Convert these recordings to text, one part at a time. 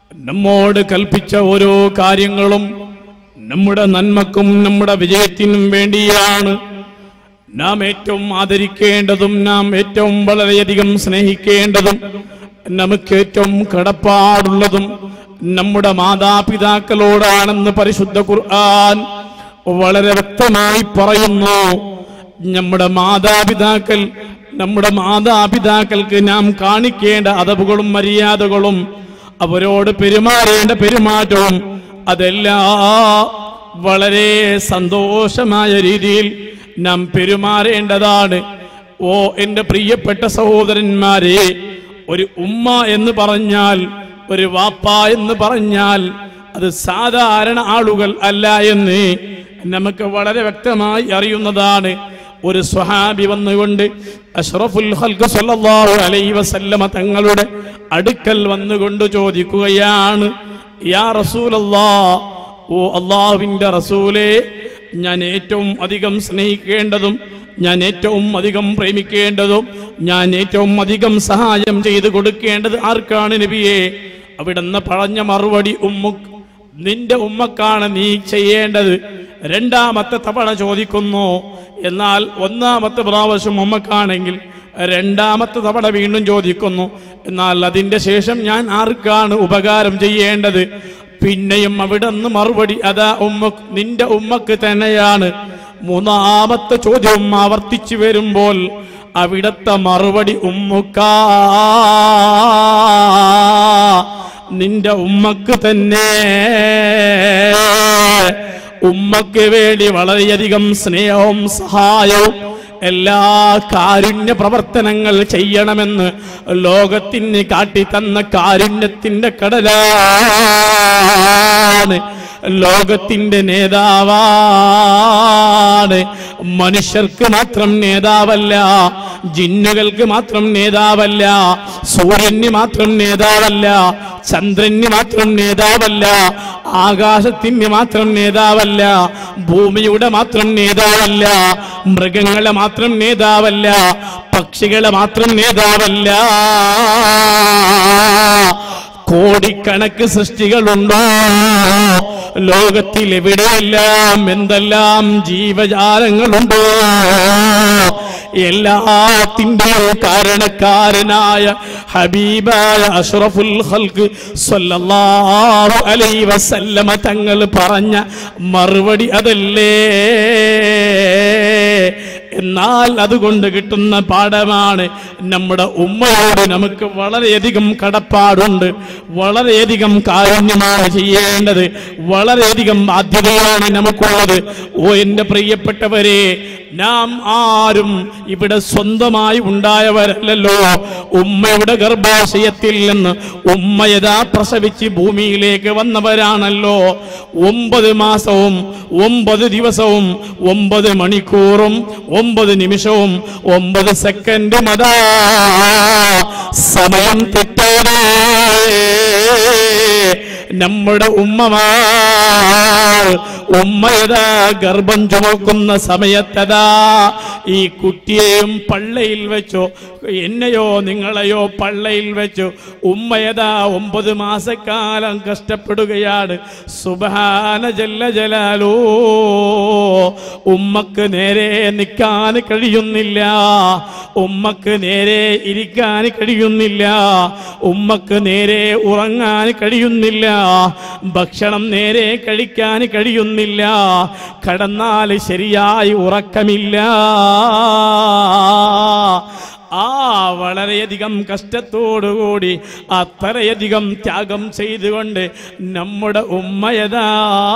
നമ്മോട് കൽപ്പിച്ച ഓരോ കാര്യങ്ങളും നമ്മുടെ നന്മക്കും നമ്മുടെ വിജയത്തിനും വേണ്ടിയാണ് നാം ഏറ്റവും ആദരിക്കേണ്ടതും നാം ഏറ്റവും വളരെയധികം സ്നേഹിക്കേണ്ടതും നമുക്ക് ഏറ്റവും കടപ്പാടുള്ളതും നമ്മുടെ മാതാപിതാക്കളോടാണെന്ന് പരിശുദ്ധ ഖുർആൻ വളരെ വ്യക്തമായി പറയുന്നു നമ്മുടെ മാതാപിതാക്കൾ നമ്മുടെ മാതാപിതാക്കൾക്ക് നാം കാണിക്കേണ്ട അതവുകളും മര്യാദകളും അവരോട് പെരുമാറേണ്ട പെരുമാറ്റവും അതെല്ലാം വളരെ സന്തോഷമായ രീതിയിൽ നാം പെരുമാറേണ്ടതാണ് ഓ എൻ്റെ പ്രിയപ്പെട്ട സഹോദരന്മാരെ ഒരു ഉമ്മ എന്ന് പറഞ്ഞാൽ ഒരു വാപ്പ എന്ന് പറഞ്ഞാൽ അത് സാധാരണ ആളുകൾ അല്ല എന്ന് നമുക്ക് വളരെ വ്യക്തമായി അറിയുന്നതാണ് ഒരു സ്വഹാബി വന്നുകൊണ്ട് അഷ്റഫുൽ ഖൽഖ് സല്ലല്ലാഹു അലൈഹി വസല്ലമ തങ്ങളുടെ അടുക്കൽ വന്നുകൊണ്ട് ചോദിക്കുകയാണ് യാ റസൂലല്ലാ ഓ അള്ളാഹുവിൻ്റെ റസൂലേ ഞാൻ ഏറ്റവും അധികം സ്നേഹിക്കേണ്ടതും ഞാൻ ഏറ്റവും അധികം പ്രേമിക്കേണ്ടതും ഞാൻ ഏറ്റവും അധികം സഹായം ചെയ്തു കൊടുക്കേണ്ടത് ആർക്കാണ് നബിയെ അവിടുന്ന് പറഞ്ഞ മറുപടി ഉമ്മുക്ക് നിന്റെ ഉമ്മക്കാണ് നീ ചെയ്യേണ്ടത് രണ്ടാമത്തെ തവണ ചോദിക്കുന്നു എന്നാൽ ഒന്നാമത്തെ പ്രാവശ്യം ഉമ്മക്കാണെങ്കിൽ രണ്ടാമത്തെ തവണ വീണ്ടും ചോദിക്കുന്നു എന്നാൽ അതിന്റെ ശേഷം ഞാൻ ആർക്കാണ് ഉപകാരം ചെയ്യേണ്ടത് പിന്നെയും അവിടെ നിന്ന് മറുപടി അതാ ഉമ്മ നിന്റെ ഉമ്മക്ക് തന്നെയാണ് മൂന്നാമത്തെ ചോദ്യം ആവർത്തിച്ചു വരുമ്പോൾ അവിടത്തെ മറുപടി ഉമ്മുക്കാ നിന്റെ ഉമ്മക്ക് തന്നെ ഉമ്മക്ക് വേണ്ടി വളരെയധികം സ്നേഹവും സഹായവും എല്ലാ കാരുണ്യ പ്രവർത്തനങ്ങൾ ചെയ്യണമെന്ന് ലോകത്തിന് കാട്ടിത്തന്ന കാരുണ്യത്തിന്റെ കടലാണ് ലോകത്തിന്റെ നേതാവാണ് മനുഷ്യർക്ക് മാത്രം നേതാവല്ല ജിന്നുകൾക്ക് മാത്രം നേതാവല്ല സൂര്യന് മാത്രം നേതാവല്ല ചന്ദ്രന് മാത്രം നേതാവല്ല ആകാശത്തിന് മാത്രം നേതാവല്ല ഭൂമിയുടെ മാത്രം നേതാവല്ല മൃഗങ്ങളെ മാത്രം നേതാവല്ല പക്ഷികളെ മാത്രം നേതാവല്ല കോടിക്കണക്ക് സൃഷ്ടികളുണ്ടോ ലോകത്തിൽ എവിടെയെല്ലാം എന്തെല്ലാം ജീവജാലങ്ങളുണ്ടോ എല്ലാത്തിൻ്റെയും കാരണക്കാരനായ ഹബീബായ അഷ്റഫുൽ ഖൽക്ക് സ്വല്ലല്ലാഹു അലൈഹി വസല്ലമ തങ്ങൾ പറഞ്ഞ മറുപടി അതല്ലേ എന്നാൽ അതുകൊണ്ട് കിട്ടുന്ന പാഠമാണ് നമ്മുടെ ഉമ്മയോട് നമുക്ക് വളരെയധികം കടപ്പാടുണ്ട് വളരെയധികം കാരുണ്യമാണ് ചെയ്യേണ്ടത് വളരെയധികം ബാധ്യതയാണ് നമുക്കുള്ളത് ഓ എൻ്റെ പ്രിയപ്പെട്ടവരെ നാം ആരും ഇവിടെ സ്വന്തമായി ഉണ്ടായവരല്ലല്ലോ ഉമ്മയുടെ ഗർഭാശയത്തിൽ നിന്ന് ഉമ്മയതാ പ്രസവിച്ച് ഭൂമിയിലേക്ക് വന്നവരാണല്ലോ ഒമ്പത് മാസവും ഒമ്പത് ദിവസവും ഒമ്പത് മണിക്കൂറും ഒമ്പത് നിമിഷവും ഒമ്പത് സെക്കൻഡും അതാ സമയം തെറ്റാതെ നമ്മുടെ ഉമ്മമാർ ഉമ്മയതാ ഗർഭം ചുമക്കുന്ന സമയത്തതാ ഈ കുട്ടിയെയും പള്ളയിൽ വെച്ചോ എന്നെയോ നിങ്ങളെയോ പള്ളയിൽ വെച്ചു ഉമ്മയതാ ഒമ്പത് മാസക്കാലം കഷ്ടപ്പെടുകയാണ് സുബാന ജല്ല ജലാലോ ഉമ്മക്ക് നേരെ നിൽക്കാൻ കഴിയുന്നില്ല ഉമ്മക്ക് നേരെ ഇരിക്കാൻ കഴിയുന്നില്ല ഉമ്മക്ക് നേരെ ഉറങ്ങാൻ കഴിയുന്നില്ല ഭക്ഷണം നേരെ കഴിക്കാൻ കഴിയുന്നില്ല കടന്നാൽ ശരിയായി ഉറക്കമില്ല ആ വളരെയധികം കഷ്ടത്തോടുകൂടി അത്രയധികം ത്യാഗം ചെയ്തുകൊണ്ട് നമ്മുടെ ഉമ്മയതാ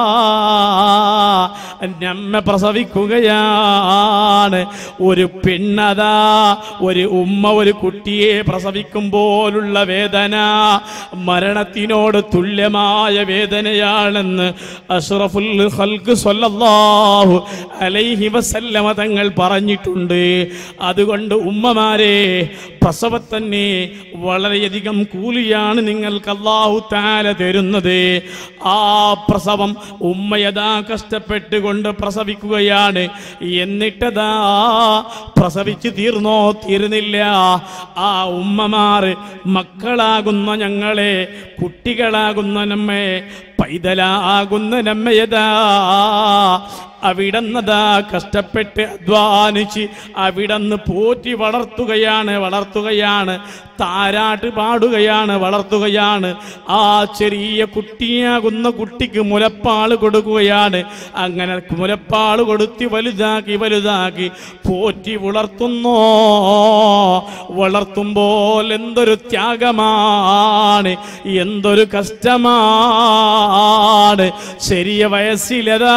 നമ്മെ പ്രസവിക്കുകയാണ് ഒരു പെണ്ണതാ ഒരു ഉമ്മ ഒരു കുട്ടിയെ പ്രസവിക്കുമ്പോലുള്ള വേദന മരണത്തിനോട് തുല്യമായ വേദനയാണെന്ന് അഷ്റഫുൽ ഖൽക്ക് സ്വല്ലല്ലാഹു അലൈഹി വസല്ലമ തങ്ങൾ പറഞ്ഞിട്ടുണ്ട് അതുകൊണ്ട് ഉമ്മമാരെ പ്രസവത്തന്നെ വളരെയധികം കൂലിയാണ് നിങ്ങൾക്ക് അള്ളാഹു താല തരുന്നത് ആ പ്രസവം ഉമ്മയതാ കഷ്ടപ്പെട്ടുകൊണ്ട് പ്രസവിക്കുകയാണ് എന്നിട്ടതാ പ്രസവിച്ച് തീർന്നോ തീർന്നില്ല ആ ഉമ്മമാർ മക്കളാകുന്ന ഞങ്ങളെ കുട്ടികളാകുന്ന നമ്മെ പൈതലാകുന്ന നമ്മയതാ അവിടന്നതാ കഷ്ടപ്പെട്ട് അധ്വാനിച്ച് അവിടന്ന് പോറ്റി വളർത്തുകയാണ് വളർത്തുകയാണ് താരാട്ട് പാടുകയാണ് വളർത്തുകയാണ് ആ ചെറിയ കുട്ടിയാകുന്ന കുട്ടിക്ക് മുലപ്പാൽ കൊടുക്കുകയാണ് അങ്ങനെ മുലപ്പാൽ കൊടുത്തി വലുതാക്കി വലുതാക്കി പോറ്റി വളർത്തുന്നോ വളർത്തുമ്പോൾ എന്തൊരു ത്യാഗമാണ് എന്തൊരു കഷ്ടമാണ് ചെറിയ വയസ്സിലതാ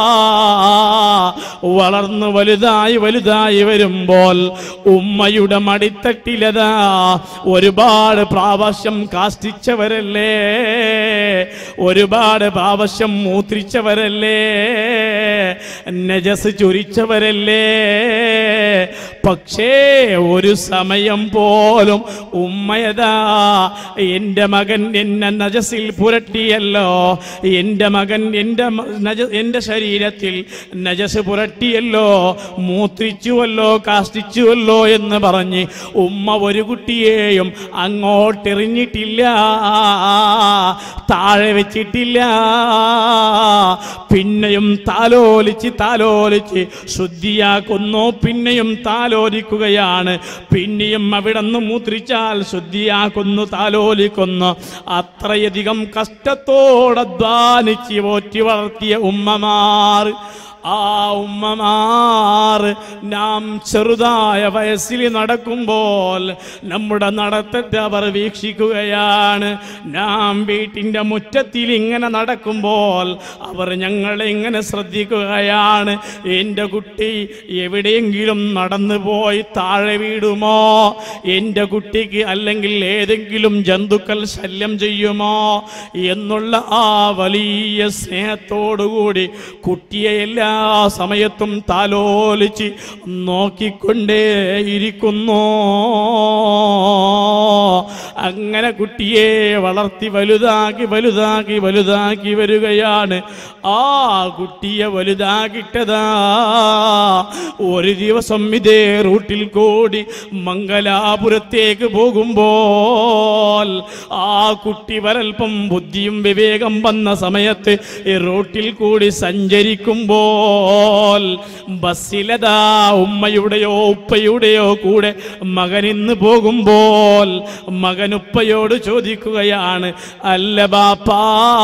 വളർന്നു വലുതായി വലുതായി വരുമ്പോൾ ഉമ്മയുടെ മടിത്തട്ടിലതാ ഒരുപാട് പ്രാവശ്യം കാഷ്ടിച്ചവരല്ലേ ഒരുപാട് പ്രാവശ്യം മൂത്രിച്ചവരല്ലേ നജസ് ചൊരിച്ചവരല്ലേ പക്ഷേ ഒരു സമയം പോലും ഉമ്മയതാ എൻ്റെ മകൻ എന്നെ നജസിൽ പുരട്ടിയല്ലോ എൻ്റെ മകൻ എൻ്റെ മ- നജ- എൻ്റെ ശരീരത്തിൽ നജസ് പുരട്ടിയല്ലോ മൂത്രിച്ചുവല്ലോ കാഷ്ടിച്ചുവല്ലോ എന്ന് പറഞ്ഞ് ഉമ്മ ഒരു കുട്ടിയെയും അങ്ങോട്ടെറിഞ്ഞിട്ടില്ല താഴെ വെച്ചിട്ടില്ല പിന്നെയും താലോലിച്ച് താലോലിച്ച് ശുദ്ധിയാക്കുന്നു പിന്നെയും താലോലിക്കുകയാണ് പിന്നെയും അവിടെ നിന്ന് മൂത്രിച്ചാൽ ശുദ്ധിയാക്കുന്നു താലോലിക്കുന്നു അത്രയധികം കഷ്ടത്തോടെ ധ്വാനിച്ച് പോറ്റി വളർത്തിയ ഉമ്മമാർ ആ ഉമ്മമാർ നാം ചെറുതായ വയസ്സിൽ നടക്കുമ്പോൾ നമ്മുടെ നടത്തത്തെ അവർ വീക്ഷിക്കുകയാണ് നാം വീട്ടിൻ്റെ മുറ്റത്തിൽ ഇങ്ങനെ നടക്കുമ്പോൾ അവർ ഞങ്ങളെ ഇങ്ങനെ ശ്രദ്ധിക്കുകയാണ് എൻ്റെ കുട്ടി എവിടെയെങ്കിലും നടന്നു പോയി താഴെ വീടുമോ എൻ്റെ കുട്ടിക്ക് അല്ലെങ്കിൽ ഏതെങ്കിലും ജന്തുക്കൾ ശല്യം ചെയ്യുമോ എന്നുള്ള ആ വലിയ സ്നേഹത്തോടുകൂടി കുട്ടിയെ എല്ലാ സമയത്തും താലോലിച്ച് നോക്കിക്കൊണ്ടേയിരിക്കുന്നു അങ്ങനെ കുട്ടിയെ വളർത്തി വലുതാക്കി വലുതാക്കി വലുതാക്കി വരികയാണ് ആ കുട്ടിയെ വലുതാക്കിട്ടതാ ഒരു ദിവസം ഇതേ റൂട്ടിൽ കൂടി മംഗലാപുരത്തേക്ക് പോകുമ്പോൾ ആ കുട്ടി വരൽപ്പം ബുദ്ധിയും വിവേകം വന്ന സമയത്ത് ഈ റൂട്ടിൽ കൂടി സഞ്ചരിക്കുമ്പോൾ ബസ്സിലതാ ഉമ്മയുടെയോ ഉപ്പയുടെയോ കൂടെ മകനിന്ന് പോകുമ്പോൾ മകനുപ്പയോട് ചോദിക്കുകയാണ് അല്ല ബാപ്പാ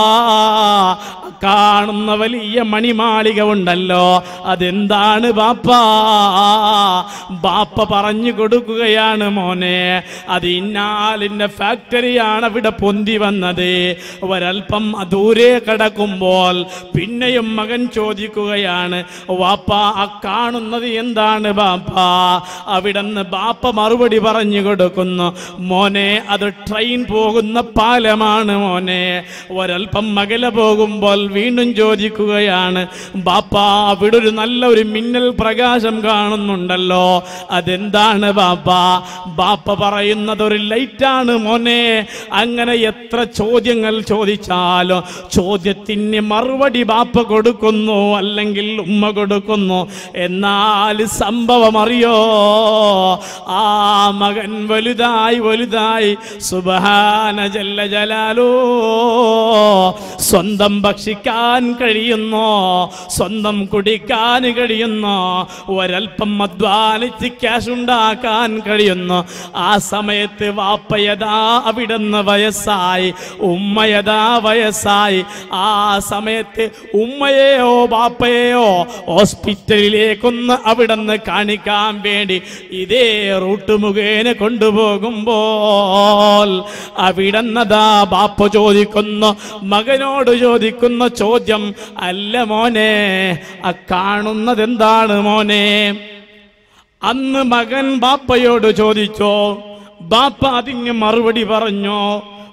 കാണുന്ന വലിയ മണിമാളിക ഉണ്ടല്ലോ അതെന്താണ് ബാപ്പാ ബാപ്പ പറഞ്ഞു കൊടുക്കുകയാണ് മോനെ അത് ഇന്നാലിന്റെ ഫാക്ടറിയാണ് അവിടെ പൊന്തി വന്നത് ഒരൽപ്പം ദൂരെ കടക്കുമ്പോൾ പിന്നെയും മകൻ ചോദിക്കുകയാണ് വാപ്പ ആ കാണുന്നത് എന്താണ് ബാപ്പ അവിടുന്ന് ബാപ്പ മറുപടി പറഞ്ഞു കൊടുക്കുന്നു മോനെ അത് ട്രെയിൻ പോകുന്ന പാലമാണ് മോനെ ഒരൽപ്പം മകല പോകുമ്പോൾ വീണ്ടും ചോദിക്കുകയാണ് ബാപ്പ അവിടെ ഒരു നല്ല ഒരു മിന്നൽ പ്രകാശം കാണുന്നുണ്ടല്ലോ അതെന്താണ് ബാപ്പ ബാപ്പ പറയുന്നത് ഒരു ലൈറ്റാണ് മോനെ അങ്ങനെ എത്ര ചോദ്യങ്ങൾ ചോദിച്ചാലോ ചോദ്യത്തിന് മറുപടി ബാപ്പ കൊടുക്കുന്നു അല്ലെങ്കിൽ ഉമ്മ കൊടുക്കുന്നു എന്നാൽ സംഭവം അറിയോ ആ മകൻ വലുതായി വലുതായി സുബഹാന ജല്ല ജലാലോ സ്വന്തം ഭക്ഷിക്കാൻ കഴിയുന്നോ സ്വന്തം കുടിക്കാൻ കഴിയുന്നോ ഒരൽപ്പം അധ്വാനിച്ച് ക്യാഷ് ഉണ്ടാക്കാൻ കഴിയുന്നു ആ സമയത്ത് വാപ്പയതാ അവിടുന്ന് വയസ്സായി ഉമ്മയതാ വയസ്സായി ആ സമയത്ത് ഉമ്മയെയോ ബാപ്പയെയോ ഹോസ്പിറ്റലിലേക്കൊന്ന് അവിടുന്ന് കാണിക്കാൻ വേണ്ടി ഇതേ റൂട്ട് മുഖേന കൊണ്ടുപോകുമ്പോൾ അവിടുന്നതാ ബാപ്പ ചോദിക്കുന്നു മകനോട് ചോദിക്കുന്ന ചോദ്യം അല്ല മോനെ ആ കാണുന്നത് എന്താണ് മോനെ അന്ന് മകൻ ബാപ്പയോട് ചോദിച്ചോ ബാപ്പ അതിന് മറുപടി പറഞ്ഞോ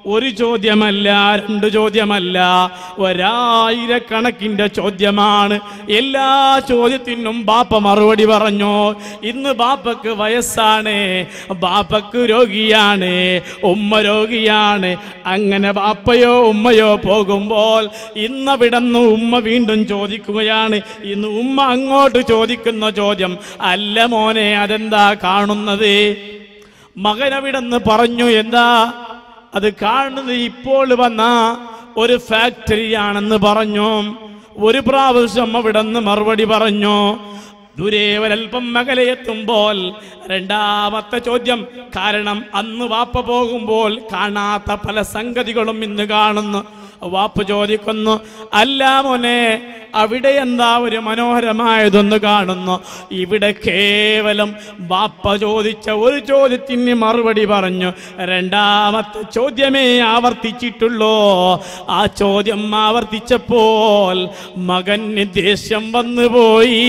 ഒരു ചോദ്യമല്ല രണ്ട് ചോദ്യമല്ല ഒരായിരക്കണക്കിന്റെ ചോദ്യമാണ് എല്ലാ ചോദ്യത്തിനും ബാപ്പ മറുപടി പറഞ്ഞു ഇന്ന് ബാപ്പക്ക് വയസ്സാണ് ബാപ്പക്ക് രോഗിയാണ് ഉമ്മ രോഗിയാണ് അങ്ങനെ ബാപ്പയോ ഉമ്മയോ പോകുമ്പോൾ ഇന്നവിടുന്ന് ഉമ്മ വീണ്ടും ചോദിക്കുകയാണ് ഇന്ന് ഉമ്മ അങ്ങോട്ട് ചോദിക്കുന്ന ചോദ്യം അല്ല മോനെ അതെന്താ കാണുന്നത് മകനവിടെന്ന് പറഞ്ഞു എന്താ അത് കാണുന്നത് ഇപ്പോൾ വന്ന ഒരു ഫാക്ടറിയാണെന്ന് പറഞ്ഞു ഒരു പ്രാവശ്യം അവിടെന്ന് മറുപടി പറഞ്ഞു ദൂരെ ഒരൽപ്പം മകലെ എത്തുമ്പോൾ രണ്ടാമത്തെ ചോദ്യം കാരണം അന്ന് വാപ്പ പോകുമ്പോൾ കാണാത്ത പല സംഗതികളും ഇന്ന് കാണുന്നു വാപ്പ് ചോദിക്കുന്നു അല്ല മോനെ അവിടെ എന്താ ഒരു മനോഹരമായതൊന്ന് കാണുന്നു ഇവിടെ കേവലം ബാപ്പ ചോദിച്ച ഒരു ചോദ്യത്തിന് മറുപടി പറഞ്ഞു രണ്ടാമത്തെ ചോദ്യമേ ആവർത്തിച്ചിട്ടുള്ളൂ ആ ചോദ്യം ആവർത്തിച്ചപ്പോൾ മകന് ദേഷ്യം വന്നു പോയി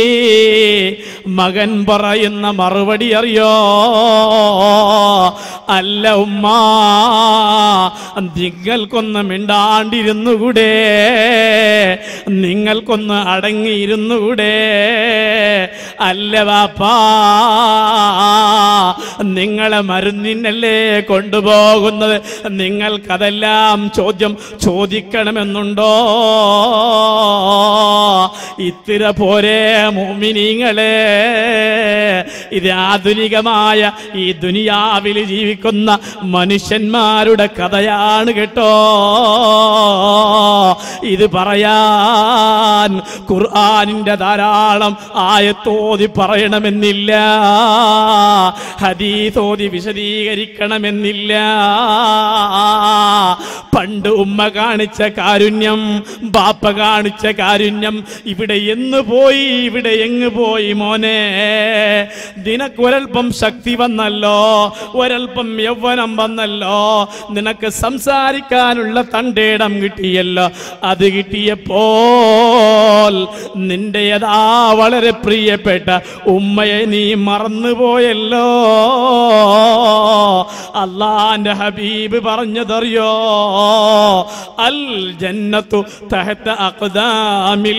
മകൻ പറയുന്ന മറുപടി അറിയോ അല്ല ഉമ്മ നിങ്ങൾക്കൊന്ന് മിണ്ടാണ്ടിരുന്നുകൂടെ നിങ്ങൾക്കൊന്ന് അടങ്ങിയിരുന്നുകൂടെ അല്ല വാപ്പാ നിങ്ങളെ മരുന്നിനല്ലേ കൊണ്ടുപോകുന്നത് നിങ്ങൾക്കതെല്ലാം ചോദ്യം ചോദിക്കണമെന്നുണ്ടോ ഇത്തിര പോരെ മോമിനിങ്ങളെ ഇത് ആധുനികമായ ഈ ദുനിയാവിൽ ജീവിക്കുന്ന മനുഷ്യന്മാരുടെ കഥയാണ് കേട്ടോ ഇത് പറയാൻ ഖുർആാനിന്റെ ധാരാളം ആയത്തോതി പറയണമെന്നില്ല ഹദീതോതി വിശദീകരിക്കണമെന്നില്ല പണ്ട് ഉമ്മ കാണിച്ച കാരുണ്യം ബാപ്പ കാണിച്ച കാരുണ്യം ഇവിടെ എന്ന് പോയി ഇവിടെ എങ്ങ് പോയി മോനെ നിനക്കൊരൽപ്പം ശക്തി വന്നല്ലോ ഒരൽപ്പം യൗവനം വന്നല്ലോ നിനക്ക് സംസാരിക്കാനുള്ള തണ്ടേടം കിട്ടിയല്ലോ അത് കിട്ടിയപ്പോൾ നിന്റെ യഥാ വളരെ പ്രിയപ്പെട്ട ഉമ്മയെ നീ മറന്നുപോയല്ലോ അള്ളാന്റെ ഹബീബ് പറഞ്ഞതറിയോ അൽ ജന്നത്തു തഹത്ത അഖ്ദാമിൽ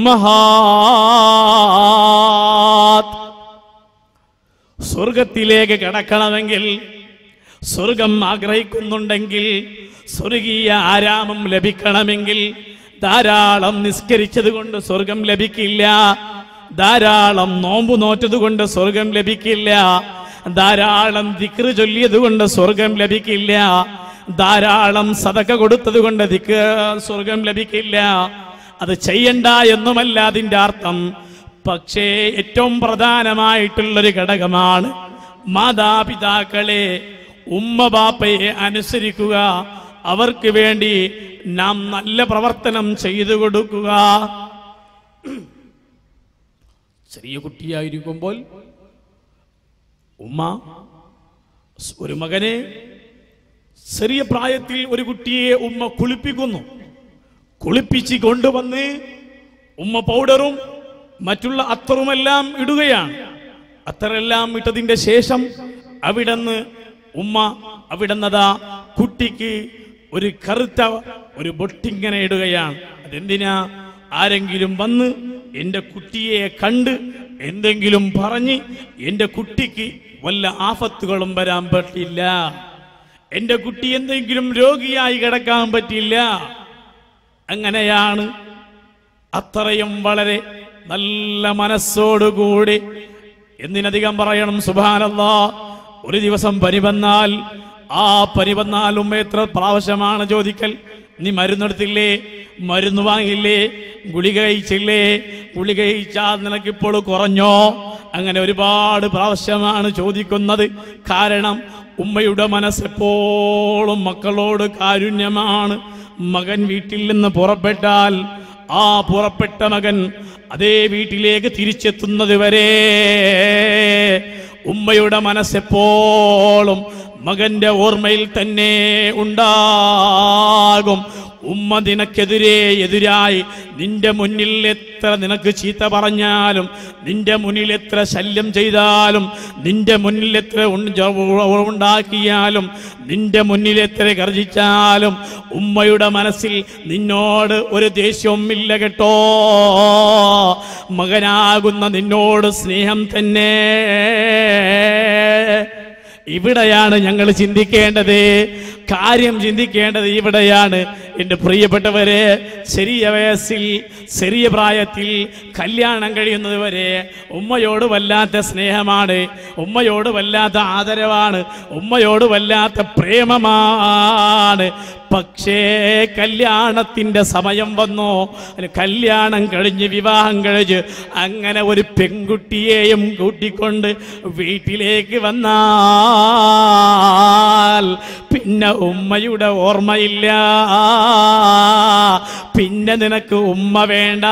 ഉമ്മഹാത്ത് സ്വർഗത്തിലേക്ക് കടക്കണമെങ്കിൽ സ്വർഗം ആഗ്രഹിക്കുന്നുണ്ടെങ്കിൽ സ്വർഗീയ ആരാമം ലഭിക്കണമെങ്കിൽ ധാരാളം നിസ്കരിച്ചത് കൊണ്ട് സ്വർഗം ലഭിക്കില്ല ധാരാളം നോമ്പ് നോറ്റത് കൊണ്ട് സ്വർഗം ലഭിക്കില്ല ധാരാളം ദിക്റ് ചൊല്ലിയത് കൊണ്ട് സ്വർഗം ലഭിക്കില്ല ധാരാളം സതക കൊടുത്തത് കൊണ്ട് ദിക്ക് സ്വർഗം ലഭിക്കില്ല അത് ചെയ്യണ്ട എന്നുമല്ല അതിന്റെ അർത്ഥം പക്ഷേ ഏറ്റവും പ്രധാനമായിട്ടുള്ളൊരു ഘടകമാണ് മാതാപിതാക്കളെ ഉമ്മ ബാപ്പയെ അനുസരിക്കുക അവർക്ക് വേണ്ടി നാം നല്ല പ്രവർത്തനം ചെയ്തു കൊടുക്കുക ചെറിയ കുട്ടിയായിരിക്കുമ്പോൾ ഉമ്മ ഒരു മകനെ ചെറിയ പ്രായത്തിൽ ഒരു കുട്ടിയെ ഉമ്മ കുളിപ്പിക്കുന്നു കുളിപ്പിച്ച് കൊണ്ടുവന്ന് ഉമ്മ പൗഡറും മറ്റുള്ള അത്തറുമെല്ലാം ഇടുകയാണ് അത്തറെല്ലാം ഇട്ടതിന്റെ ശേഷം അവിടുന്ന് ഉമ്മ അവിടുന്നതാ കുട്ടിക്ക് ഒരു കറുത്ത ഒരു ബൊട്ടിങ്ങനെ ഇടുകയാണ് അതെന്തിനാ ആരെങ്കിലും വന്ന് എന്റെ കുട്ടിയെ കണ്ട് എന്തെങ്കിലും പറഞ്ഞ് എന്റെ കുട്ടിക്ക് വല്ല ആഫത്തുകളും വരാൻ പറ്റില്ല എന്റെ കുട്ടി എന്തെങ്കിലും രോഗിയായി കിടക്കാൻ പറ്റില്ല അങ്ങനെയാണ് അത്രയും വളരെ നല്ല മനസ്സോടുകൂടി എന്തിനധികം പറയണം സുഭാനല്ലാ ഒരു ദിവസം പനി വന്നാൽ ആ പനി വന്നാൽ ഉമ്മ എത്ര പ്രാവശ്യമാണ് ചോദിക്കൽ നീ മരുന്നെടുത്തില്ലേ മരുന്ന് വാങ്ങില്ലേ ഗുളിക കഴിച്ചില്ലേ ഗുളിക കഴിച്ചാൽ നിനക്കിപ്പോൾ കുറഞ്ഞോ അങ്ങനെ ഒരുപാട് പ്രാവശ്യമാണ് ചോദിക്കുന്നത് കാരണം ഉമ്മയുടെ മനസ്സെപ്പോഴും മക്കളോട് കാരുണ്യമാണ് മകൻ വീട്ടിൽ നിന്ന് പുറപ്പെട്ടാൽ ആ പുറപ്പെട്ട മകൻ അതേ വീട്ടിലേക്ക് തിരിച്ചെത്തുന്നത് വരെ ഉമ്മയുടെ മനസ്സെപ്പോഴും മകന്റെ ഓർമ്മയിൽ തന്നെ ഉണ്ടാകും ഉമ്മ നിനക്കെതിരെ എതിരായി നിന്റെ മുന്നിൽ എത്ര നിനക്ക് ചീത്ത പറഞ്ഞാലും നിന്റെ മുന്നിൽ എത്ര ശല്യം ചെയ്താലും നിന്റെ മുന്നിൽ എത്ര ഉൺ- ജ- ഉണ്ടാക്കിയാലും നിന്റെ മുന്നിൽ എത്ര ഗർജിച്ചാലും ഉമ്മയുടെ മനസ്സിൽ നിന്നോട് ഒരു ദേഷ്യവും ഇല്ല കേട്ടോ മകനാകുന്ന നിന്നോട് സ്നേഹം തന്നെ ഇവിടെയാണ് ഞങ്ങൾ ചിന്തിക്കേണ്ടത് കാര്യം ചിന്തിക്കേണ്ടത് ഇവിടെയാണ് എൻ്റെ പ്രിയപ്പെട്ടവരെ ചെറിയ വയസ്സിൽ ചെറിയ പ്രായത്തിൽ കല്യാണം കഴിയുന്നത് വരെ ഉമ്മയോട് വല്ലാത്ത സ്നേഹമാണ് ഉമ്മയോട് വല്ലാത്ത ആദരവാണ് ഉമ്മയോട് വല്ലാത്ത പ്രേമമാണ് പക്ഷേ കല്യാണത്തിന്റെ സമയം വന്നു അതിന് കല്യാണം കഴിഞ്ഞ് വിവാഹം കഴിച്ച് അങ്ങനെ ഒരു പെൺകുട്ടിയെയും കൂട്ടിക്കൊണ്ട് വീട്ടിലേക്ക് വന്നാൽ പിന്നെ ഉമ്മയുടെ ഓർമ്മയില്ല പിന്നെ നിനക്ക് ഉമ്മ വേണ്ട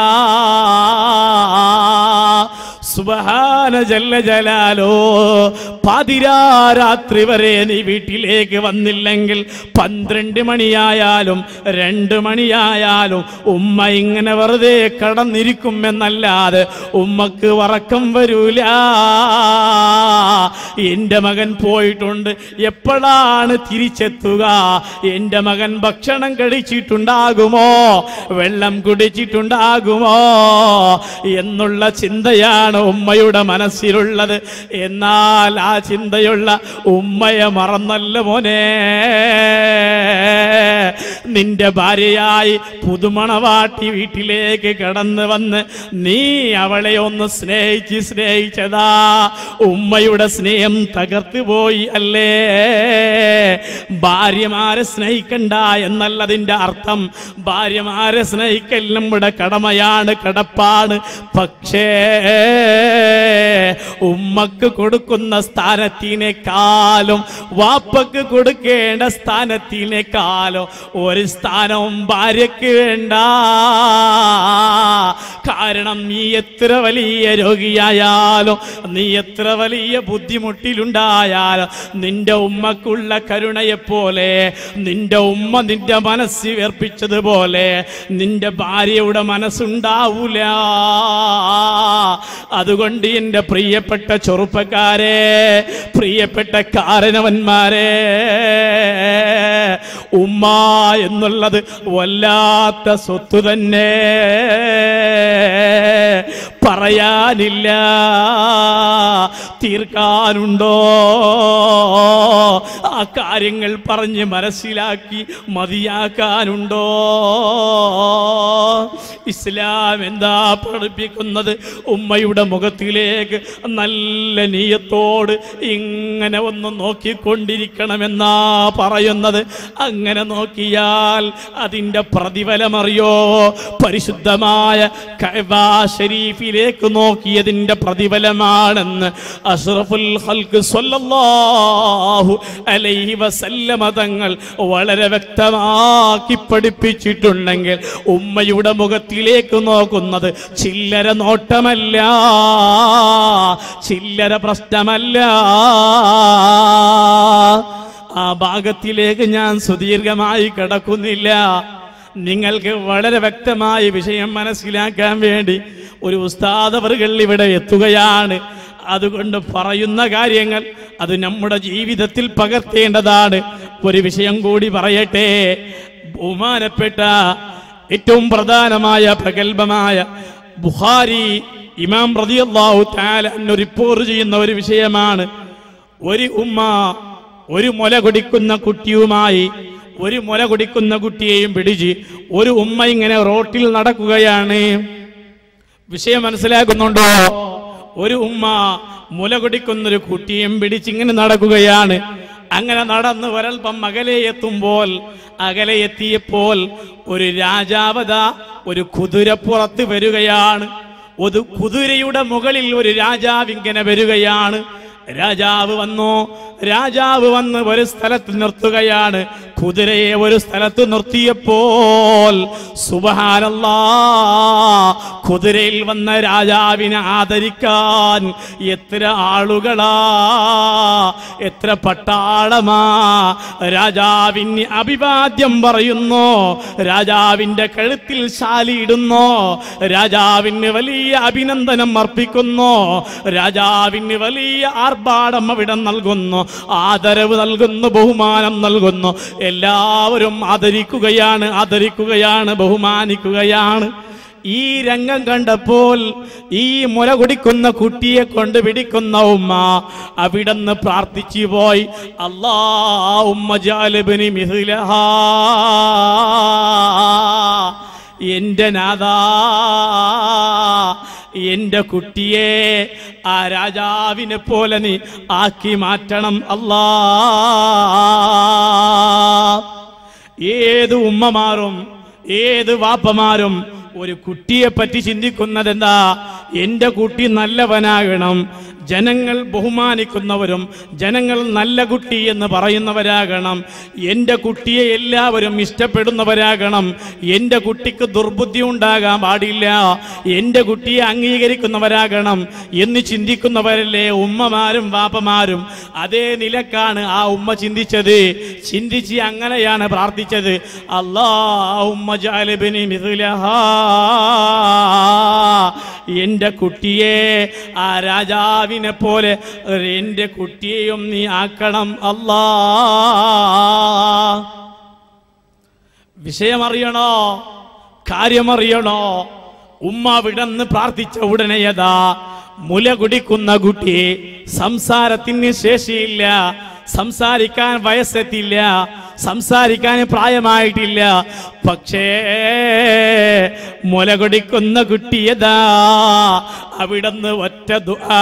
സുബഹാന ജല്ല ജലാലോ പാതിരാരാത്രി വരെ നീ വീട്ടിലേക്ക് വന്നില്ലെങ്കിൽ പന്ത്രണ്ട് മണിയായാലും രണ്ട് മണിയായാലും ഉമ്മ ഇങ്ങനെ വെറുതെ കടന്നിരിക്കും എന്നല്ലാതെ ഉമ്മക്ക് വറക്കം വരൂല എന്റെ മകൻ പോയിട്ടുണ്ട് എപ്പോഴാണ് തിരിച്ചെത്തുക എന്റെ മകൻ ഭക്ഷണം കഴിച്ചിട്ടുണ്ടാകുമോ വെള്ളം കുടിച്ചിട്ടുണ്ടാകുമോ എന്നുള്ള ചിന്തയാണ് ഉമ്മയുടെ മനസ്സിലുള്ളത് എന്നാൽ ആ ചിന്തയുള്ള ഉമ്മയെ മറന്നല്ല മോനെ നിന്റെ ഭാര്യയായി പുതുമണവാട്ടി വീട്ടിലേക്ക് കടന്നു വന്ന് നീ അവളെ ഒന്ന് സ്നേഹിച്ച് സ്നേഹിച്ചതാ ഉമ്മയുടെ സ്നേഹം തകർത്തു പോയി അല്ലേ ഭാര്യമാരെ സ്നേഹിക്കണ്ട എന്നല്ലതിൻ്റെ അർത്ഥം ഭാര്യമാരെ സ്നേഹിക്കൽ നമ്മുടെ കടമയാണ് കടപ്പാണ് പക്ഷേ ഉമ്മക്ക് കൊടുക്കുന്ന സ്ഥാനത്തിനേക്കാളും വാപ്പക്ക് കൊടുക്കേണ്ട സ്ഥാനത്തിനേക്കാളും ഒരു സ്ഥാനവും ഭാര്യയ്ക്ക് വേണ്ട കാരണം നീ എത്ര വലിയ രോഗിയായാലും നീ എത്ര വലിയ ബുദ്ധിമുട്ടിലുണ്ടായാലും നിന്റെ ഉമ്മക്കുള്ള കരുണയെപ്പോലെ നിന്റെ ഉമ്മ നിന്റെ മനസ്സ് വേർപ്പിച്ചതുപോലെ നിന്റെ ഭാര്യയുടെ മനസ്സുണ്ടാവൂല അതുകൊണ്ട് എൻ്റെ പ്രിയപ്പെട്ട ചെറുപ്പക്കാരെ പ്രിയപ്പെട്ട കാരണവന്മാരെ ഉമ്മ എന്നുള്ളത് വല്ലാത്ത സ്വത്ത് തന്നെ പറയാനില്ല തീർക്കാനുണ്ടോ ആ കാര്യങ്ങൾ പറഞ്ഞ് മനസ്സിലാക്കി മതിയാക്കാനുണ്ടോ ഇസ്ലാം എന്താ പഠിപ്പിക്കുന്നത് ഉമ്മയുടെ മുഖത്തിലേക്ക് നല്ല നീയത്തോട് ഇങ്ങനെ ഒന്ന് നോക്കിക്കൊണ്ടിരിക്കണമെന്നാ പറയുന്നത് അങ്ങനെ നോക്കിയാൽ അതിൻ്റെ പ്രതിഫലമറിയോ പരിശുദ്ധമായ കഅബ ഷരീഫിലേക്ക് നോക്കിയതിൻ്റെ പ്രതിഫലമാണെന്ന് അഷ്റഫുൽ ഖൽക്ക് സ്വല്ലല്ലാഹു അലൈഹി വസല്ലമ തങ്ങൾ വളരെ വ്യക്തമാക്കി പഠിപ്പിച്ചിട്ടുണ്ടെങ്കിൽ ഉമ്മയുടെ മുഖത്തിലേക്ക് നോക്കുന്നത് ചില്ലര നോട്ടമല്ല ചില്ലര പ്രശ്നമല്ല ആ ഭാഗത്തിലേക്ക് ഞാൻ സുദീർഘമായി കിടക്കുന്നില്ല നിങ്ങൾക്ക് വളരെ വ്യക്തമായ വിഷയം മനസ്സിലാക്കാൻ വേണ്ടി ഒരു ഉസ്താദവറുകൾ ഇവിടെ എത്തുകയാണ് അതുകൊണ്ട് പറയുന്ന കാര്യങ്ങൾ അത് നമ്മുടെ ജീവിതത്തിൽ പകർത്തേണ്ടതാണ് ഒരു വിഷയം കൂടി പറയട്ടെ ബഹുമാനപ്പെട്ട ഏറ്റവും പ്രധാനമായ പ്രഗത്ഭമായ ബുഖാരി ഇമാം റളിയല്ലാഹു തആല അന്ന് റിപ്പോർട്ട് ചെയ്യുന്ന ഒരു വിഷയമാണ് ഒരു ഉമ്മ ഒരു മുല കുടിക്കുന്ന കുട്ടിയുമായി ഒരു മുല കുടിക്കുന്ന കുട്ടിയെയും പിടിച്ച് ഒരു ഉമ്മ ഇങ്ങനെ റോട്ടിൽ നടക്കുകയാണ് വിഷയം മനസ്സിലാക്കുന്നുണ്ടോ ഒരു ഉമ്മ മുല കുടിക്കുന്ന ഒരു കുട്ടിയും പിടിച്ചിങ്ങനെ നടക്കുകയാണ് അങ്ങനെ നടന്ന് ഒരൽപ്പം അകലെ എത്തുമ്പോൾ അകലെ എത്തിയപ്പോൾ ഒരു രാജാവത ഒരു കുതിരപ്പുറത്ത് വരികയാണ് ഒരു കുതിരയുടെ മുകളിൽ ഒരു രാജാവ് ഇങ്ങനെ വരികയാണ് രാജാവ് വന്നു രാജാവ് വന്ന് ഒരു സ്ഥലത്ത് നിർത്തുകയാണ് കുതിരയെ ഒരു സ്ഥലത്ത് നിർത്തിയപ്പോൾ സുബഹാനല്ലാ കുതിരയിൽ വന്ന രാജാവിനെ ആദരിക്കാൻ എത്ര ആളുകളാ എത്ര പട്ടാളമാ രാജാവിന് അഭിവാദ്യം പറയുന്നു രാജാവിന്റെ കഴുത്തിൽ ശാലിയിടുന്നു രാജാവിന് വലിയ അഭിനന്ദനം അർപ്പിക്കുന്നു രാജാവിന് വലിയ ആർഭാടം അവിടെ നൽകുന്നു ആദരവ് നൽകുന്നു ബഹുമാനം നൽകുന്നു എല്ലാവരും ആദരിക്കുകയാണ് ആദരിക്കുകയാണ് ബഹുമാനിക്കുകയാണ് ഈ രംഗം കണ്ടപ്പോൾ ഈ മുല കുടിക്കുന്ന കുട്ടിയെ കൊണ്ട് പിടിക്കുന്ന ഉമ്മ അവിടുന്ന് പ്രാർത്ഥിച്ചു പോയി അല്ലാ ഉമ്മ ജാലിബിനി മിഥിലഹാ എന്റെ നാഥാ എന്റെ കുട്ടിയെ ആ രാജാവിനെ പോലെ നീ ആക്കി മാറ്റണം അല്ലാ ഏത് ഉമ്മമാരും ഏത് വാപ്പമാരും ഒരു കുട്ടിയെ പറ്റി ചിന്തിക്കുന്നത് എന്താ എന്റെ കുട്ടി നല്ലവനാകണം ജനങ്ങൾ ബഹുമാനിക്കുന്നവരും ജനങ്ങൾ നല്ല കുട്ടി എന്ന് പറയുന്നവരാകണം എൻ്റെ കുട്ടിയെ എല്ലാവരും ഇഷ്ടപ്പെടുന്നവരാകണം എൻ്റെ കുട്ടിക്ക് ദുർബുദ്ധി ഉണ്ടാകാൻ പാടില്ല എൻ്റെ കുട്ടിയെ അംഗീകരിക്കുന്നവരാകണം എന്ന് ചിന്തിക്കുന്നവരല്ലേ ഉമ്മമാരും വാപ്പമാരും അതേ നിലക്കാണ് ആ ഉമ്മ ചിന്തിച്ചത് ചിന്തിച്ച് അങ്ങനെയാണ് പ്രാർത്ഥിച്ചത് അല്ലാ ഉമ്മ ജാലിബിനി മിഥുലഹാ എൻ്റെ കുട്ടിയെ ആ രാജാവിനെ പോലെ എൻ്റെ കുട്ടിയെയും നീ ആക്കണം അല്ലാ വിഷയമറിയണോ കാര്യമറിയണോ ഉമ്മ വിടന്ന് പ്രാർത്ഥിച്ച ഉടനെയതാ മുല കുടിക്കുന്ന കുട്ടി സംസാരത്തിന് ശേഷിയില്ല സംസാരിക്കാൻ വയസ്സെത്തില്ല സംസാരിക്കാൻ പ്രായമായിട്ടില്ല പക്ഷേ മുല കുടിക്കുന്ന കുട്ടിയതാ അവിടുന്ന് ഒറ്റ ദുആ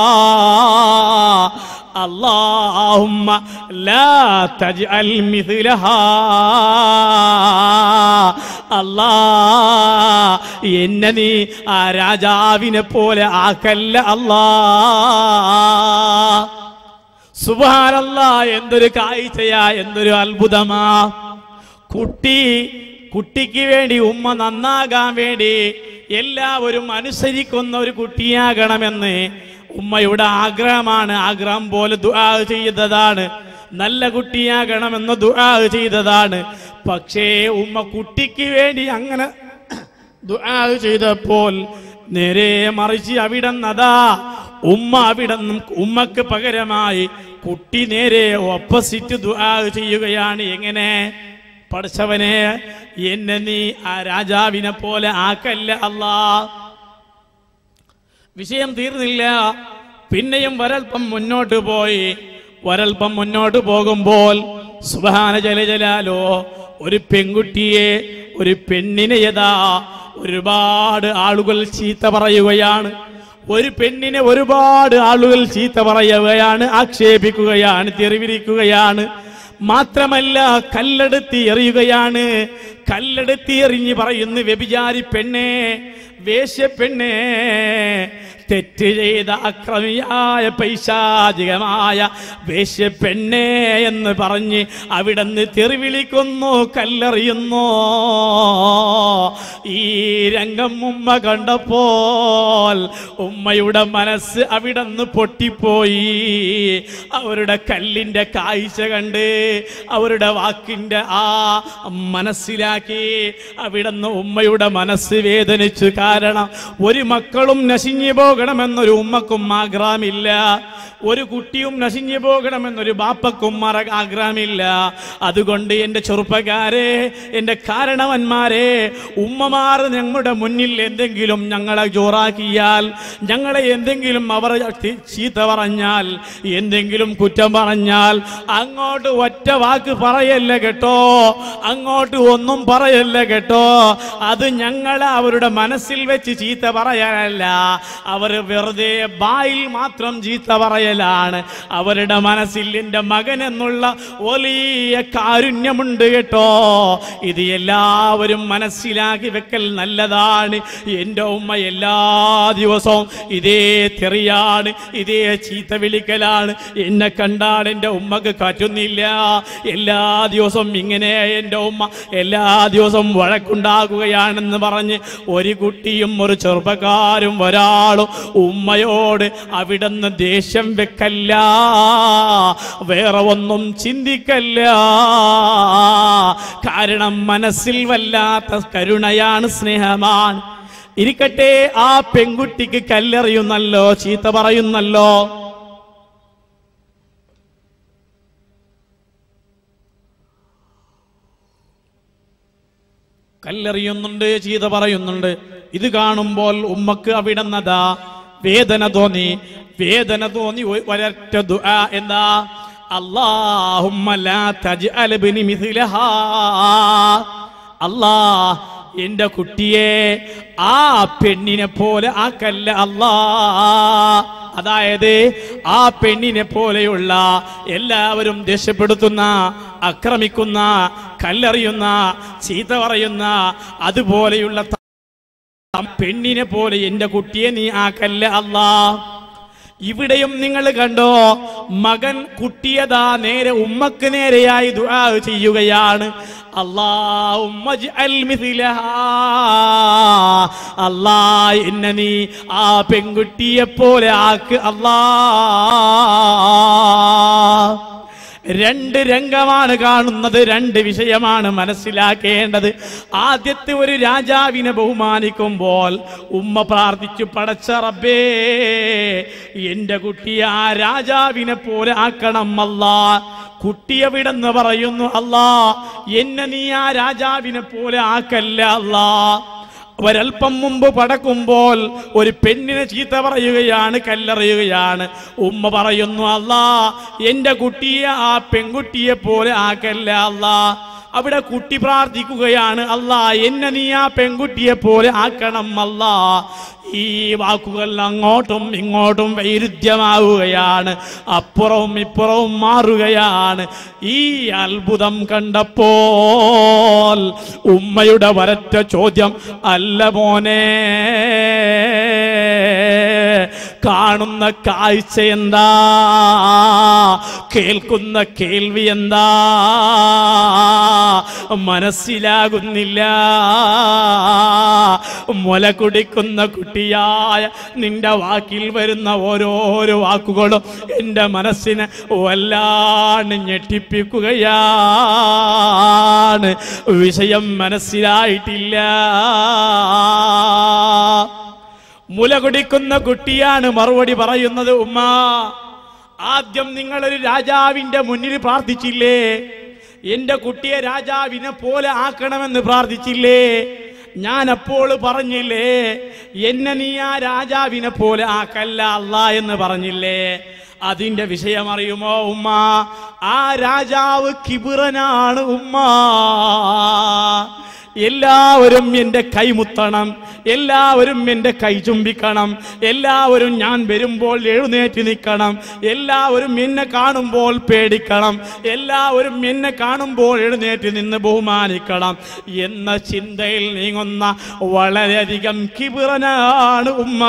اللهم لا تجعل مثلها അല്ലാ എന്നെ നീ ആ രാജാവിനെ പോലെ ആക്കല്ല അല്ലാ സുബാനല്ല എന്തൊരു കാഴ്ചയാ എന്തൊരു അത്ഭുതമാ കുട്ടി കുട്ടിക്ക് വേണ്ടി ഉമ്മ നന്നാകാൻ വേണ്ടി എല്ലാവരും അനുസരിക്കുന്ന ഒരു കുട്ടിയാകണമെന്ന് ഉമ്മയുടെ ആഗ്രഹമാണ് ആഗ്രഹം പോലെ ദുആ ചെയ്തതാണ് നല്ല കുട്ടിയാകണമെന്ന് ദുആ ചെയ്തതാണ് പക്ഷേ ഉമ്മ കുട്ടിക്ക് വേണ്ടി അങ്ങനെ ദുആ ചെയ്തപ്പോൾ നേരെ മറിച്ച് അവിടന്നതാ ഉമ്മ അവിടന്നും ഉമ്മക്ക് പകരമായി കുട്ടി നേരെ ഓപ്പോസിറ്റ് ദുആ ചെയ്യുകയാണ് എങ്ങനെ പഠിച്ചവനെ എന്നെ നീ ആ രാജാവിനെ പോലെ ആക്കല്ല അല്ലാ വിഷയം തീർന്നില്ല പിന്നെയും ഒരൽപ്പം മുന്നോട്ട് പോയി ഒരൽപ്പം മുന്നോട്ട് പോകുമ്പോൾ സുബാന ജലജലാലോ ഒരു പെൺകുട്ടിയെ ഒരു പെണ്ണിനെ യഥാ ഒരുപാട് ആളുകൾ ചീത്ത പറയുകയാണ് ഒരു പെണ്ണിനെ ഒരുപാട് ആളുകൾ ചീത്ത പറയുകയാണ് ആക്ഷേപിക്കുകയാണ് തെറിവിരിക്കുകയാണ് മാത്രമല്ല കല്ലെടുത്തി എറിയുകയാണ് കല്ലെടുത്തി എറിഞ്ഞ് പറയുന്നു വ്യഭിചാരി പെണ്ണേ വേശ്യപ്പെണ്ണേ തെറ്റ് ചെയ്ത അക്രമിയായ പൈശാചികമായ വേശ്യപ്പെണ്ണേ എന്ന് പറഞ്ഞ് അവിടുന്ന് തെറിവിളിക്കുന്നു കല്ലെറിയുന്നു ഈ രംഗം ഉമ്മ കണ്ടപ്പോൾ ഉമ്മയുടെ മനസ്സ് അവിടുന്ന് പൊട്ടിപ്പോയി അവരുടെ കല്ലിന്റെ കാഴ്ച കണ്ട് അവരുടെ വാക്കിന്റെ ആ മനസ്സിലാക്കി അവിടുന്ന് ഉമ്മയുടെ മനസ്സ് വേദനിച്ചു കാരണം ഒരു മക്കളും നശിഞ്ഞു പോകണമെന്നൊരു ഉമ്മക്കും ആഗ്രഹമില്ല ഒരു കുട്ടിയും നശിഞ്ഞു പോകണമെന്നൊരു ബാപ്പക്കും മറ- ആഗ്രഹമില്ല അതുകൊണ്ട് എൻ്റെ ചെറുപ്പക്കാരെ എൻ്റെ കാരണവന്മാരെ ഉമ്മമാർ ഞങ്ങളുടെ മുന്നിൽ എന്തെങ്കിലും ഞങ്ങളെ ജോറാക്കിയാൽ ഞങ്ങളെ എന്തെങ്കിലും അവർ ചീ- ചീത്ത പറഞ്ഞാൽ എന്തെങ്കിലും കുറ്റം പറഞ്ഞാൽ അങ്ങോട്ട് ഒറ്റ വാക്ക് പറയല്ല കേട്ടോ അങ്ങോട്ട് ഒന്നും പറയല്ല കേട്ടോ അത് ഞങ്ങളെ അവരുടെ മനസ്സിൽ വെച്ച് ചീത്ത പറയാനല്ല അവർ വെറുതെ ബായിൽ മാത്രം ചീത്ത പറയലാണ് അവരുടെ മനസ്സിൽ എൻ്റെ മകൻ എന്നുള്ള വലിയ കാരുണ്യമുണ്ട് കേട്ടോ ഇത് എല്ലാവരും മനസ്സിലാക്കി വെക്കൽ നല്ലതാ വിളിക്കലാണ് എൻ്റെ ഉമ്മ എല്ലാ ദിവസവും ഇതേ തെറിയാണ് ഇതേ ചീത്ത വിളിക്കലാണ് എന്നെ കണ്ടാൽ എൻ്റെ ഉമ്മക്ക് പറ്റുന്നില്ല എല്ലാ ദിവസവും ഇങ്ങനെ എൻ്റെ ഉമ്മ എല്ലാ ദിവസവും വഴക്കുണ്ടാക്കുകയാണെന്ന് പറഞ്ഞ് ഒരു കുട്ടിയും ഒരു ചെറുപ്പക്കാരും ഒരാളും ഉമ്മയോട് അവിടുന്ന് ദേഷ്യം വെക്കല്ല വേറെ ഒന്നും ചിന്തിക്കല്ല കാരണം മനസ്സിൽ വല്ലാത്ത കരുണയാണ് സ്നേഹമാണ് ഇരിക്കട്ടെ ആ പെൺകുട്ടിക്ക് കല്ലെറിയുന്നല്ലോ ചീത്ത പറയുന്നല്ലോ കല്ലെറിയുന്നുണ്ട് ചീത പറയുന്നുണ്ട് ഇത് കാണുമ്പോൾ ഉമ്മക്ക് അവിടുന്നതാ വേദന തോന്നി വേദന തോന്നി ഒ- ഒരൊറ്റ ദുആ എന്താ അല്ലാഹുമ്മ ലാ തജ്അൽ ബിനി മിഥ്ലഹാ അല്ലാ എന്റെ കുട്ടിയെ ആ പെണ്ണിനെ പോലെ ആക്കല്ല അല്ലാ അതായത് ആ പെണ്ണിനെ പോലെയുള്ള എല്ലാവരും ദേഷ്യപ്പെടുത്തുന്ന ആക്രമിക്കുന്ന കല്ലെറിയുന്ന ചീത്ത പറയുന്ന അതുപോലെയുള്ള ത- പെണ്ണിനെ പോലെ എന്റെ കുട്ടിയെ നീ ആക്കല്ല അല്ലാ ഇവിടെയും നിങ്ങൾ കണ്ടോ മകൻ കുട്ടിയതാ നേരെ ഉമ്മക്ക് നേരെയായി ദുആ ചെയ്യുകയാണ് അല്ലാഹുമ്മ ജ്അൽ മിഥ്ലഹാ. അല്ലാ എന്നെ നീ ആ പെൺകുട്ടിയെ പോലെ ആക്ക് അല്ലാ രണ്ട് രംഗമാണ് കാണുന്നത് രണ്ട് വിഷയമാണ് മനസ്സിലാക്കേണ്ടത് ആദ്യത്തെ ഒരു രാജാവിനെ ബഹുമാനിക്കുമ്പോൾ ഉമ്മ പ്രാർത്ഥിച്ചു പടച്ച റബ്ബേ എന്റെ കുട്ടിയെ ആ രാജാവിനെ പോലെ ആക്കണം അല്ലാ കുട്ടിയെവിടെന്ന് പറയുന്നു അല്ലാ എന്നെ നീ ആ രാജാവിനെ പോലെ ആക്കല്ല അല്ലാ ഒരൽപ്പം മുമ്പ് പടക്കുമ്പോൾ ഒരു പെണ്ണിനെ ചീത്ത പറയുകയാണ് കല്ലെറിയുകയാണ് ഉമ്മ പറയുന്നു അല്ലാ എന്റെ കുട്ടിയെ ആ പെൺകുട്ടിയെ പോലെ ആക്കല്ല അല്ലാ അവിടെ കുട്ടി പ്രാർത്ഥിക്കുകയാണ് അല്ലാ എന്നെ നീ ആ പെൺകുട്ടിയെ പോലെ ആക്കണം അല്ലാ ഈ വാക്കുകൾ അങ്ങോട്ടും ഇങ്ങോട്ടും വൈരുദ്ധ്യമാവുകയാണ് അപ്പുറവും ഇപ്പുറവും മാറുകയാണ് ഈ അത്ഭുതം കണ്ടപ്പോൾ ഉമ്മയുടെ വരറ്റ ചോദ്യം അല്ല മോനെ കാണുന്ന കാഴ്ച എന്താ കേൾക്കുന്ന കേൾവി എന്താ മനസ്സിലാകുന്നില്ല മുല കുടിക്കുന്ന കുട്ടിയായ നിന്റെ വാക്കിൽ വരുന്ന ഓരോരോ വാക്കുകളും എൻ്റെ മനസ്സിനെ വല്ലാണ്ട് ഞെട്ടിപ്പിക്കുകയാണ് വിഷയം മനസ്സിലായിട്ടില്ല മുല കുടിക്കുന്ന കുട്ടിയാണ് മറുപടി പറയുന്നത് ഉമ്മ ആദ്യം നിങ്ങളൊരു രാജാവിന്റെ മുന്നിൽ പ്രാർത്ഥിച്ചില്ലേ എന്റെ കുട്ടിയെ രാജാവിനെ പോലെ ആക്കണമെന്ന് പ്രാർത്ഥിച്ചില്ലേ ഞാൻ അപ്പോൾ പറഞ്ഞില്ലേ എന്നെ നീ ആ രാജാവിനെ പോലെ ആക്കല്ല അല്ല എന്ന് പറഞ്ഞില്ലേ അതിന്റെ വിഷയം അറിയുമോ ഉമ്മ ആ രാജാവ് കിബിറനാണ് ഉമ്മ എല്ലാവരും എൻ്റെ കൈമുത്തണം എല്ലാവരും എൻ്റെ കൈ ചുംബിക്കണം എല്ലാവരും ഞാൻ വരുമ്പോൾ എഴുന്നേറ്റ് നിൽക്കണം എല്ലാവരും എന്നെ കാണുമ്പോൾ പേടിക്കണം എല്ലാവരും എന്നെ കാണുമ്പോൾ എഴുന്നേറ്റ് നിന്ന് ബഹുമാനിക്കണം എന്ന ചിന്തയിൽ നീങ്ങുന്ന വളരെയധികം കിബിറനാണ് ഉമ്മ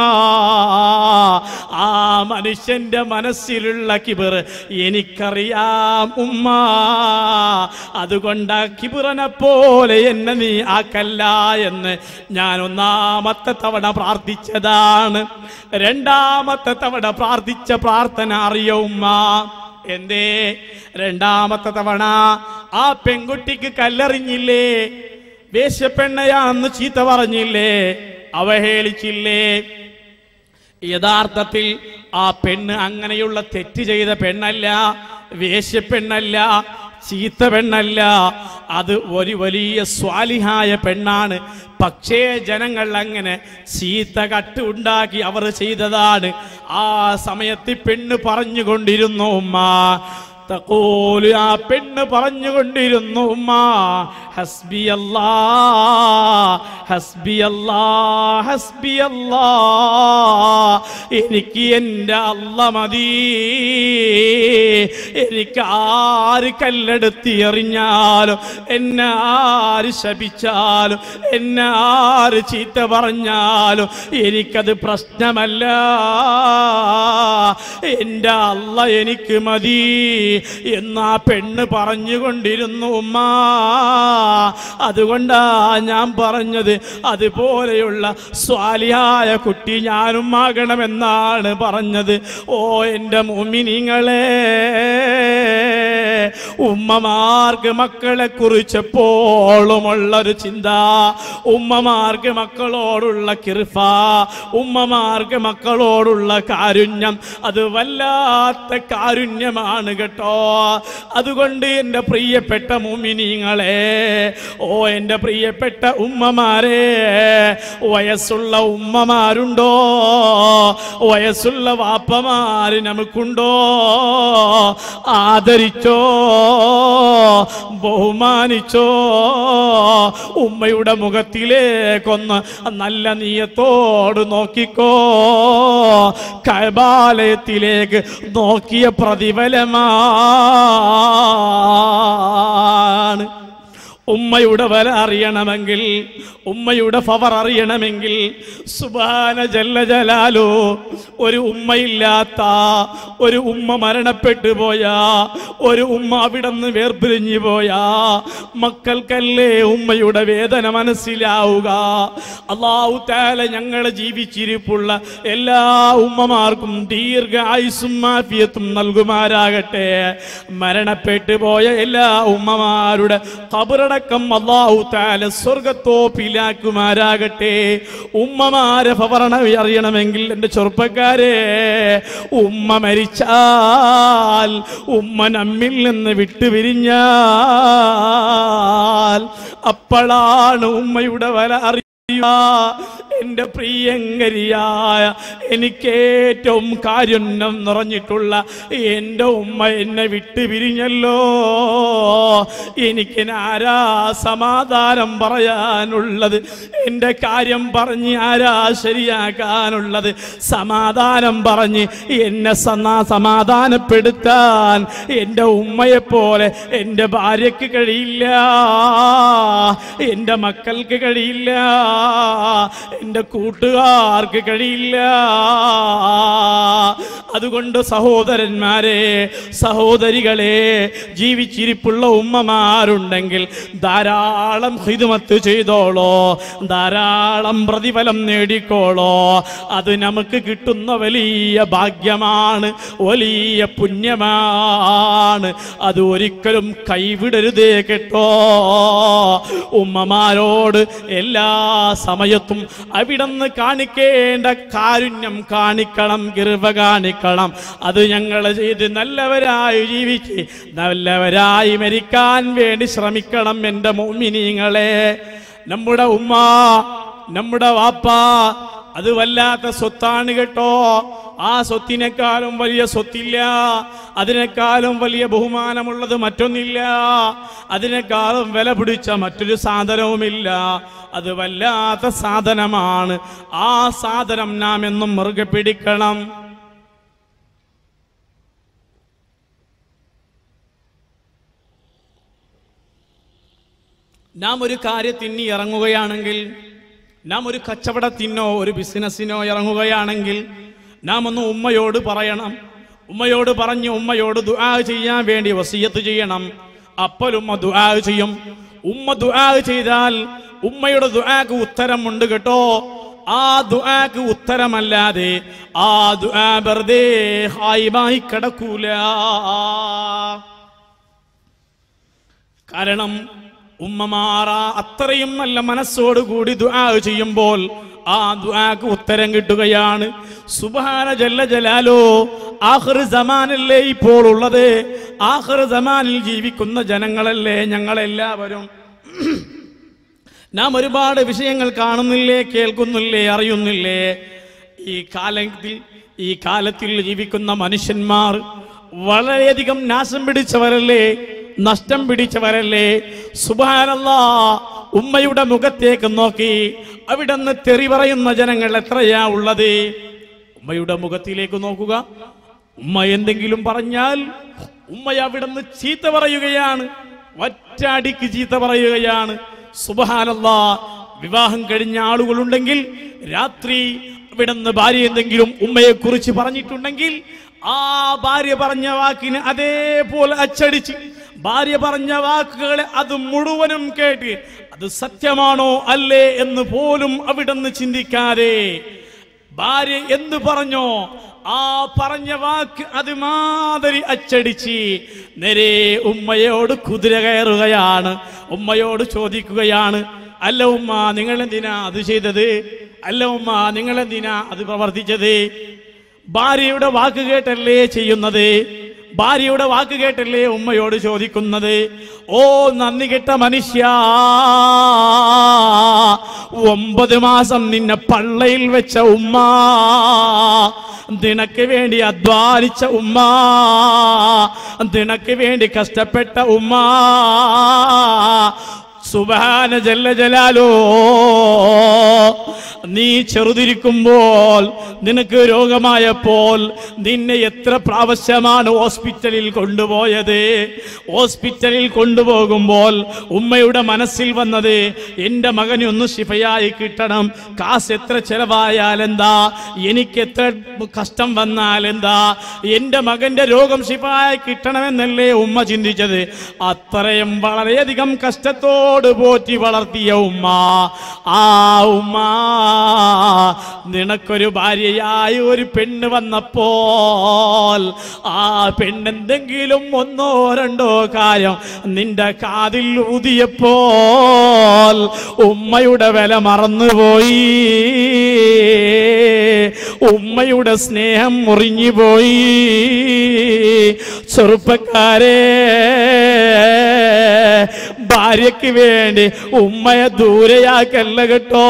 ആ മനുഷ്യന്റെ മനസ്സിലുള്ള കിബിർ എനിക്കറിയാം ഉമ്മ അതുകൊണ്ട് ആ കിബിറനെ പോലെ എന്നെ നീ ആക്കല്ല എന്ന് ഞാൻ ഒന്നാമത്തെ തവണ പ്രാർത്ഥിച്ചതാണ് രണ്ടാമത്തെ തവണ പ്രാർത്ഥിച്ച പ്രാർത്ഥന അറിയോ ഉമ്മ എന്തേ രണ്ടാമത്തെ തവണ ആ പെൺകുട്ടിക്ക് കല്ലെറിഞ്ഞില്ലേ വേശ്യപ്പെണ്ണയാണെന്ന് ചീത്ത പറഞ്ഞില്ലേ അവഹേളിച്ചില്ലേ യഥാർത്ഥത്തിൽ ആ പെണ്ണ് അങ്ങനെയുള്ള തെറ്റ് ചെയ്ത പെണ്ണല്ല വേശ്യപ്പെണ്ണല്ല ചീത്ത പെണ്ണല്ല അത് ഒരു വലിയ സ്വാലിഹായ പെണ്ണാണ് പക്ഷേ ജനങ്ങൾ അങ്ങനെ ചീത്ത കട്ട് ഉണ്ടാക്കി അവർ ചെയ്തതാണ് ആ സമയത്ത് പെണ്ണ് പറഞ്ഞുകൊണ്ടിരുന്നു ഉമ്മ തഖൂലു ആ പെണ്ണ് പറഞ്ഞുകൊണ്ടിരുന്നു ഉമ്മ ഹസ്ബി അല്ലാ ഹസ്ബി അല്ലാ ഹസ്ബി അല്ലാ എനിക്ക് എൻ്റെ അല്ല മതി എനിക്ക് ആര് കല്ലെടുത്തി എറിഞ്ഞാലും എന്നെ ആര് ശപിച്ചാലും എന്നെ ആര് ചീത്ത പറഞ്ഞാലും എനിക്കത് പ്രശ്നമല്ല എൻ്റെ അല്ല എനിക്ക് മതി എന്നാ പെണ്ണ് പറഞ്ഞുകൊണ്ടിരുന്നു ഉമ്മ അതുകൊണ്ടാ ഞാൻ പറഞ്ഞത് അതുപോലെയുള്ള സ്വാലിയായ കുട്ടി ഞാനും ആകണമെന്നാണ് പറഞ്ഞത് ഓ എൻ്റെ മുമിനിങ്ങളെ ഉമ്മമാർക്ക് മക്കളെ കുറിച്ചെപ്പോഴുമുള്ളൊരു ചിന്ത ഉമ്മമാർക്ക് മക്കളോടുള്ള കിർഫ ഉമ്മമാർക്ക് മക്കളോടുള്ള കാരുണ്യം അത് വല്ലാത്ത കാരുണ്യമാണ് കേട്ടോ അതുകൊണ്ട് എൻ്റെ പ്രിയപ്പെട്ട മുമിനിങ്ങളെ ഓ എൻ്റെ പ്രിയപ്പെട്ട ഉമ്മമാരെ വയസ്സുള്ള ഉമ്മമാരുണ്ടോ വയസ്സുള്ള വാപ്പമാര് നമുക്കുണ്ടോ ആദരിച്ചോ ബഹുമാനിച്ചോ ഉമ്മയുടെ മുഖത്തിലേക്കൊന്ന് നല്ല നീയത്തോട് നോക്കിക്കോ കൈബാലയത്തിലേക്ക് നോക്കിയ പ്രതിഫലമാണ് ഉമ്മയുടെ വില അറിയണമെങ്കിൽ ഉമ്മയുടെ ഫവർ അറിയണമെങ്കിൽ സുബാന ജല്ല ജലാലോ ഒരു ഉമ്മയില്ലാത്ത ഒരു ഉമ്മ മരണപ്പെട്ടു പോയാ ഒരു ഉമ്മ അവിടെ നിന്ന് വേർപിരിഞ്ഞു പോയാ മക്കൾക്കല്ലേ ഉമ്മയുടെ വേദന മനസ്സിലാവുക അള്ളാഹു താല ഞങ്ങളെ ജീവിച്ചിരിപ്പുള്ള എല്ലാ ഉമ്മമാർക്കും ദീർഘ ആയുസും മാഫിയത്തും നൽകുമാരാകട്ടെ മരണപ്പെട്ടു പോയ എല്ലാ ഉമ്മമാരുടെ കബറടക്കം അള്ളാഹു താല സ്വർഗത്തോപ്പിലാക്കുമാരാകട്ടെ ഉമ്മമാരെ ഭവരണ അറിയണമെങ്കിൽ എൻ്റെ ചെറുപ്പക്കാരെ ഉമ്മ മരിച്ചാൽ ഉമ്മ നമ്മിൽ നിന്ന് വിട്ടുപിരിഞ്ഞാൽ അപ്പോഴാണ് ഉമ്മയുടെ വല അറിയ എന്റെ പ്രിയങ്കരിയായ എനിക്കേറ്റവും കാരുണ്യം നിറഞ്ഞിട്ടുള്ള എൻ്റെ ഉമ്മ എന്നെ വിട്ടു പിരിഞ്ഞല്ലോ എനിക്ക് ആരാ സമാധാനം പറയാനുള്ളത് എൻ്റെ കാര്യം പറഞ്ഞ് ആരാ ശരിയാക്കാനുള്ളത് സമാധാനം പറഞ്ഞ് എന്നെ സന്നാ സമാധാനപ്പെടുത്താൻ എൻ്റെ ഉമ്മയെപ്പോലെ എൻ്റെ ഭാര്യയ്ക്ക് കഴിയില്ല എൻ്റെ മക്കൾക്ക് കഴിയില്ല എൻ്റെ കൂട്ടുകാർക്ക് കഴിയില്ല അതുകൊണ്ട് സഹോദരന്മാരെ സഹോദരികളെ ജീവിച്ചിരിപ്പുള്ള ഉമ്മമാരുണ്ടെങ്കിൽ ധാരാളം ഹിതുമത്ത് ചെയ്തോളോ ധാരാളം പ്രതിഫലം നേടിക്കോളോ അത് നമുക്ക് കിട്ടുന്ന വലിയ ഭാഗ്യമാണ് വലിയ പുണ്യമാണ് അത് ഒരിക്കലും കൈവിടരുതേ കേട്ടോ ഉമ്മമാരോട് എല്ലാ സമയത്തും അവിടുന്ന് കാണിക്കേണ്ട കാരുണ്യം കാണിക്കണം കൃപ കാണിക്കണം അത് ഞങ്ങൾ ചെയ്ത് നല്ലവരായി ജീവിച്ച് നല്ലവരായി മരിക്കാൻ വേണ്ടി ശ്രമിക്കണം എൻ്റെ മോമിനിങ്ങളെ നമ്മുടെ ഉമ്മ നമ്മുടെ വാപ്പ അത് വല്ലാത്ത സ്വത്താണ് കേട്ടോ ആ സ്വത്തിനേക്കാളും വലിയ സ്വത്തില്ല അതിനേക്കാളും വലിയ ബഹുമാനമുള്ളത് മറ്റൊന്നില്ല അതിനേക്കാളും വില പിടിച്ച മറ്റൊരു സാധനവുമില്ല അത് വല്ലാത്ത സാധനമാണ് ആ സാധനം നാം എന്നും മുറുകെ പിടിക്കണം നാം ഒരു കാര്യത്തിന് ഇറങ്ങുകയാണെങ്കിൽ നാം ഒരു കച്ചവടത്തിനോ ഒരു ബിസിനസ്സിനോ ഇറങ്ങുകയാണെങ്കിൽ നാം ഒന്ന് ഉമ്മയോട് പറയണം ഉമ്മയോട് പറഞ്ഞ് ഉമ്മയോട് ദുആ ചെയ്യാൻ വേണ്ടി വസിയത്ത് ചെയ്യണം അപ്പോൾ ഉമ്മ ദുആ ചെയ്യും ഉമ്മ ദുആ ചെയ്താൽ ഉമ്മയുടെ ദുആക്ക് ഉത്തരമുണ്ട് കേട്ടോ ആ ദുആക്ക് ഉത്തരമല്ലാതെ ആ ദുആ വെറുതെ ഹായിമായി കിടക്കൂല കാരണം ഉമ്മമാറ അത്രയും നല്ല മനസ്സോടുകൂടി ദുആ ചെയ്യുമ്പോൾ ആ ദുആക്ക് ഉത്തരം കിട്ടുകയാണ് സുബഹാന ജല്ല ജലാലോ ആഖിർ സമാനല്ലേ ഇപ്പോൾ ഉള്ളത് ആഖിർ സമാനിൽ ജീവിക്കുന്ന ജനങ്ങളല്ലേ ഞങ്ങളെല്ലാവരും നാം ഒരുപാട് വിഷയങ്ങൾ കാണുന്നില്ലേ കേൾക്കുന്നില്ലേ അറിയുന്നില്ലേ ഈ കാലത്തിൽ ഈ കാലത്തിൽ ജീവിക്കുന്ന മനുഷ്യന്മാർ വളരെയധികം നാശം പിടിച്ചവരല്ലേ നഷ്ടം പിടിച്ചവരല്ലേ സുബാനല്ലാ ഉമ്മയുടെ മുഖത്തേക്ക് നോക്കി അവിടുന്ന് തെറി പറയുന്ന ജനങ്ങൾ എത്രയാ ഉള്ളത് ഉമ്മയുടെ മുഖത്തിലേക്ക് നോക്കുക ഉമ്മ എന്തെങ്കിലും പറഞ്ഞാൽ ഉമ്മ അവിടുന്ന് ചീത്ത പറയുകയാണ് ഒറ്റയടിക്ക് ചീത്ത പറയുകയാണ് സുബഹാനല്ലാ വിവാഹം കഴിഞ്ഞ ആളുകളുണ്ടെങ്കിൽ രാത്രി അവിടുന്ന് ഭാര്യ എന്തെങ്കിലും ഉമ്മയെ കുറിച്ച് പറഞ്ഞിട്ടുണ്ടെങ്കിൽ ആ ഭാര്യ പറഞ്ഞ വാക്കിന് അതേപോലെ അച്ചടിച്ച് ഭാര്യ പറഞ്ഞ വാക്കുകളെ അത് മുഴുവനും കേട്ട് അത് സത്യമാണോ അല്ലേ എന്ന് പോലും അവിടുന്ന് ചിന്തിക്കാതെ ഭാര്യ എന്ത് പറഞ്ഞോ ആ പറഞ്ഞ വാക്ക് അത് മാതിരി അച്ചടിച്ച് നേരെ ഉമ്മയോട് കുതിര കയറുകയാണ് ഉമ്മയോട് ചോദിക്കുകയാണ് അല്ല ഉമ്മ നിങ്ങൾ എന്തിനാ അത് ചെയ്തത് അല്ല ഉമ്മ നിങ്ങൾ എന്തിനാ അത് പ്രവർത്തിച്ചത് ഭാര്യയുടെ വാക്ക് കേട്ടല്ലേ ചെയ്യുന്നത് ഭാര്യയുടെ വാക്ക് കേട്ടല്ലേ ഉമ്മയോട് ചോദിക്കുന്നത് ഓ നന്ദി കെട്ട മനുഷ്യ ഒമ്പത് മാസം നിന്നെ പള്ളയിൽ വെച്ച ഉമ്മ നിനക്ക് വേണ്ടി അധ്വാനിച്ച ഉമ്മ നിനക്ക് വേണ്ടി കഷ്ടപ്പെട്ട ഉമ്മ സുബാന ജല്ല ജലാലോ നീ ചെറുതിരിക്കുമ്പോൾ നിനക്ക് രോഗമായപ്പോൾ നിന്നെ എത്ര പ്രാവശ്യമാണ് ഹോസ്പിറ്റലിൽ കൊണ്ടുപോയത് ഹോസ്പിറ്റലിൽ കൊണ്ടുപോകുമ്പോൾ ഉമ്മയുടെ മനസ്സിൽ വന്നത് എൻ്റെ മകനെ ഒന്ന് ശിഫയായി കിട്ടണം കാശ് എത്ര ചെലവായാൽ എന്താ എനിക്ക് എത്ര കഷ്ടം വന്നാൽ എന്താ എൻ്റെ മകന്റെ രോഗം ശിഫയായി കിട്ടണമെന്നല്ലേ ഉമ്മ ചിന്തിച്ചത് അത്രയും വളരെയധികം കഷ്ടത്തോട് പോറ്റി വളർത്തിയ ഉമ്മ ആ ഉമ്മ നിനക്കൊരു ഭാര്യയായി ഒരു പെണ്ണ് വന്നപ്പോൾ ആ പെണ്ണെന്തെങ്കിലും ഒന്നോ രണ്ടോ കാര്യം നിന്റെ കാതിൽ ഊതിയപ്പോൾ ഉമ്മയുടെ വില മറന്നുപോയി ഉമ്മയുടെ സ്നേഹം മുറിഞ്ഞുപോയി ചെറുപ്പക്കാരെ ഭാര്യയ്ക്ക് വേണ്ടി ഉമ്മയെ ദൂരെയാക്കല്ല കേട്ടോ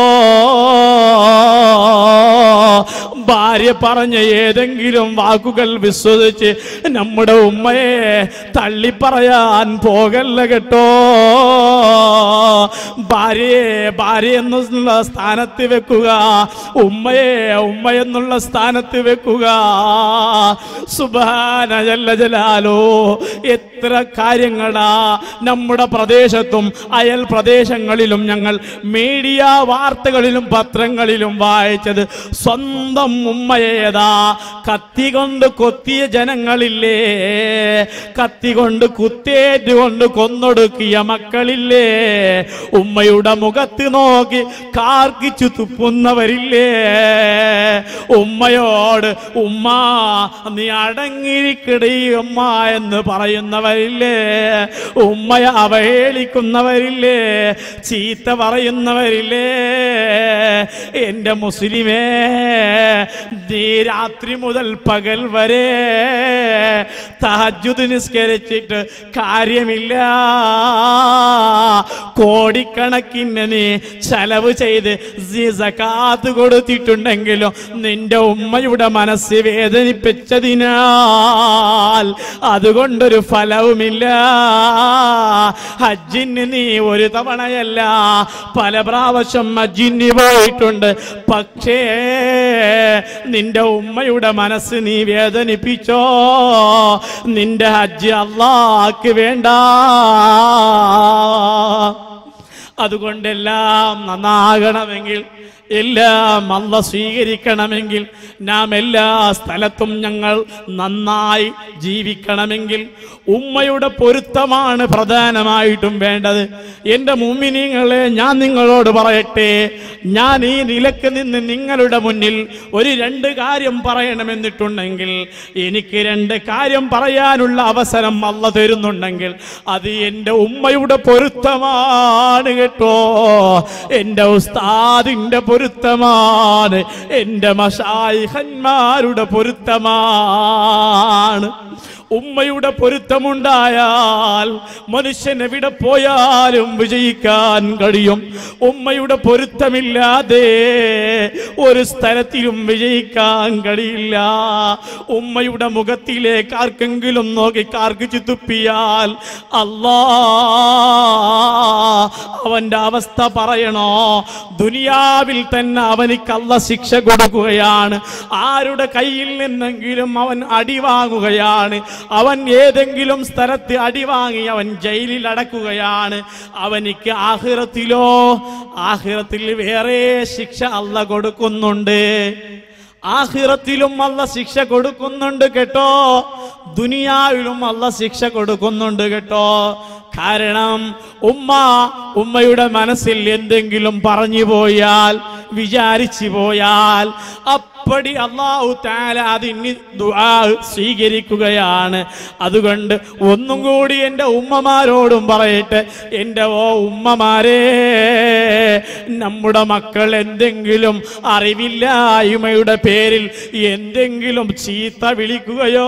ഭാര്യ പറഞ്ഞ ഏതെങ്കിലും വാക്കുകൾ വിശ്വസിച്ച് നമ്മുടെ ഉമ്മയെ തള്ളിപ്പറയാൻ പോകല്ല കേട്ടോ ഭാര്യയെ ഭാര്യ എന്നുള്ള സ്ഥാനത്ത് വെക്കുക ഉമ്മയെ ഉമ്മ എന്നുള്ള സ്ഥാനത്ത് വെക്കുക സുബാന ജല്ല ജലാലോ എത്ര കാര്യങ്ങളാ നമ്മുടെ പ്രദേശത്തും അയൽ പ്രദേശങ്ങളിലും ഞങ്ങൾ മീഡിയ വാർത്തകളിലും പത്രങ്ങളിലും വായിച്ചത് സ്വന്തം ഉമ്മയേതാ കത്തി കൊണ്ട് കൊത്തിയ ജനങ്ങളില്ലേ കത്തി കൊണ്ട് കുത്തേറ്റ് കൊണ്ട് കൊന്നൊടുക്കിയ മക്കളില്ലേ ഉമ്മയുടെ മുഖത്ത് നോക്കി കാർക്കിച്ചു തുപ്പുന്നവരില്ലേ ഉമ്മയോട് ഉമ്മ നീ അടങ്ങിയിരിക്കടി ഉമ്മ എന്ന് പറയുന്നവരില്ലേ ഉമ്മയെ അവഹേളിക്കുന്നവരില്ലേ ചീത്ത പറയുന്നവരില്ലേ എൻ്റെ മുസ്ലിമേ നീ രാത്രി മുതൽ പകൽ വരെ തഹജുദ് നിസ്കരിച്ചിട്ട് കാര്യമില്ല കോടിക്കണക്കിന് നീ ചെലവ് ചെയ്ത് നീ സകാത്ത് കൊടുത്തിട്ടുണ്ടെങ്കിലും നിന്റെ ഉമ്മയുടെ മനസ്സ് വേദനിപ്പിച്ചതിനാൽ അതുകൊണ്ടൊരു ഫലവുമില്ല ഹജ്ജിന് നീ ഒരു തവണയല്ല പല പ്രാവശ്യം ഹജ്ജിന് പോയിട്ടുണ്ട് പക്ഷേ നിന്റെ ഉമ്മയുടെ മനസ്സ് നീ വേദനിപ്പിച്ചോ നിന്റെ ഹജ്ജ് അള്ളാക്ക് വേണ്ട അതുകൊണ്ടെല്ലാം നന്നാകണമെങ്കിൽ എല്ലാം അല്ല സ്വീകരിക്കണമെങ്കിൽ നാം എല്ലാ സ്ഥലത്തും ഞങ്ങൾ നന്നായി ജീവിക്കണമെങ്കിൽ ഉമ്മയുടെ പൊരുത്തമാണ് പ്രധാനമായിട്ടും വേണ്ടത് എൻ്റെ മുമ്മിനിങ്ങളെ ഞാൻ നിങ്ങളോട് പറയട്ടെ ഞാൻ ഈ നിലക്ക് നിന്ന് നിങ്ങളുടെ മുന്നിൽ ഒരു രണ്ട് കാര്യം പറയണമെന്നിട്ടുണ്ടെങ്കിൽ എനിക്ക് രണ്ട് കാര്യം പറയാനുള്ള അവസരം അല്ല തരുന്നുണ്ടെങ്കിൽ അത് എൻ്റെ ഉമ്മയുടെ പൊരുത്തമാണ് കേട്ടോ എൻ്റെ ഉസ്താദിൻ്റെ പൊരുത്തമാണ് എൻ്റെ മഷായിഹന്മാരുടെ പൊരുത്തമാണ് ഉമ്മയുടെ പൊരുത്തമുണ്ടായാൽ മനുഷ്യൻ എവിടെ പോയാലും വിജയിക്കാൻ കഴിയും ഉമ്മയുടെ പൊരുത്തമില്ലാതെ ഒരു സ്ഥലത്തിലും വിജയിക്കാൻ കഴിയില്ല ഉമ്മയുടെ മുഖത്തിലേക്ക് ആർക്കെങ്കിലും നോക്കി കാർക്കിച്ചു തുപ്പിയാൽ അല്ലാ അവന്റെ അവസ്ഥ പറയണോ ദുനിയാവിൽ തന്നെ അവനിക്ക് അല്ല ശിക്ഷ കൊടുക്കുകയാണ് ആരുടെ കയ്യിൽ നിന്നെങ്കിലും അവൻ അടി വാങ്ങുകയാണ് അവൻ ഏതെങ്കിലും സ്ഥലത്ത് അടി വാങ്ങി അവൻ ജയിലിൽ അടക്കുകയാണ് അവനിക്ക് ആഹിറത്തിലോ ആഹിറത്തിൽ വേറെ ശിക്ഷ അല്ല കൊടുക്കുന്നുണ്ട് ആഹിറത്തിലും അല്ല ശിക്ഷ കൊടുക്കുന്നുണ്ട് കേട്ടോ ദുനിയാവിലും അല്ല ശിക്ഷ കൊടുക്കുന്നുണ്ട് കേട്ടോ കാരണം ഉമ്മ ഉമ്മയുടെ മനസ്സിൽ എന്തെങ്കിലും പറഞ്ഞു പോയാൽ വിചാരിച്ചു പോയാൽ അപ്പടി അള്ളാഹു താല അതിന് ദുആ സ്വീകരിക്കുകയാണ് അതുകൊണ്ട് ഒന്നും കൂടി എൻ്റെ ഉമ്മമാരോടും പറയട്ടെ എൻ്റെ ഓ ഉമ്മമാരെ നമ്മുടെ മക്കൾ എന്തെങ്കിലും അറിവില്ലായ്മയുടെ പേരിൽ എന്തെങ്കിലും ചീത്ത വിളിക്കുകയോ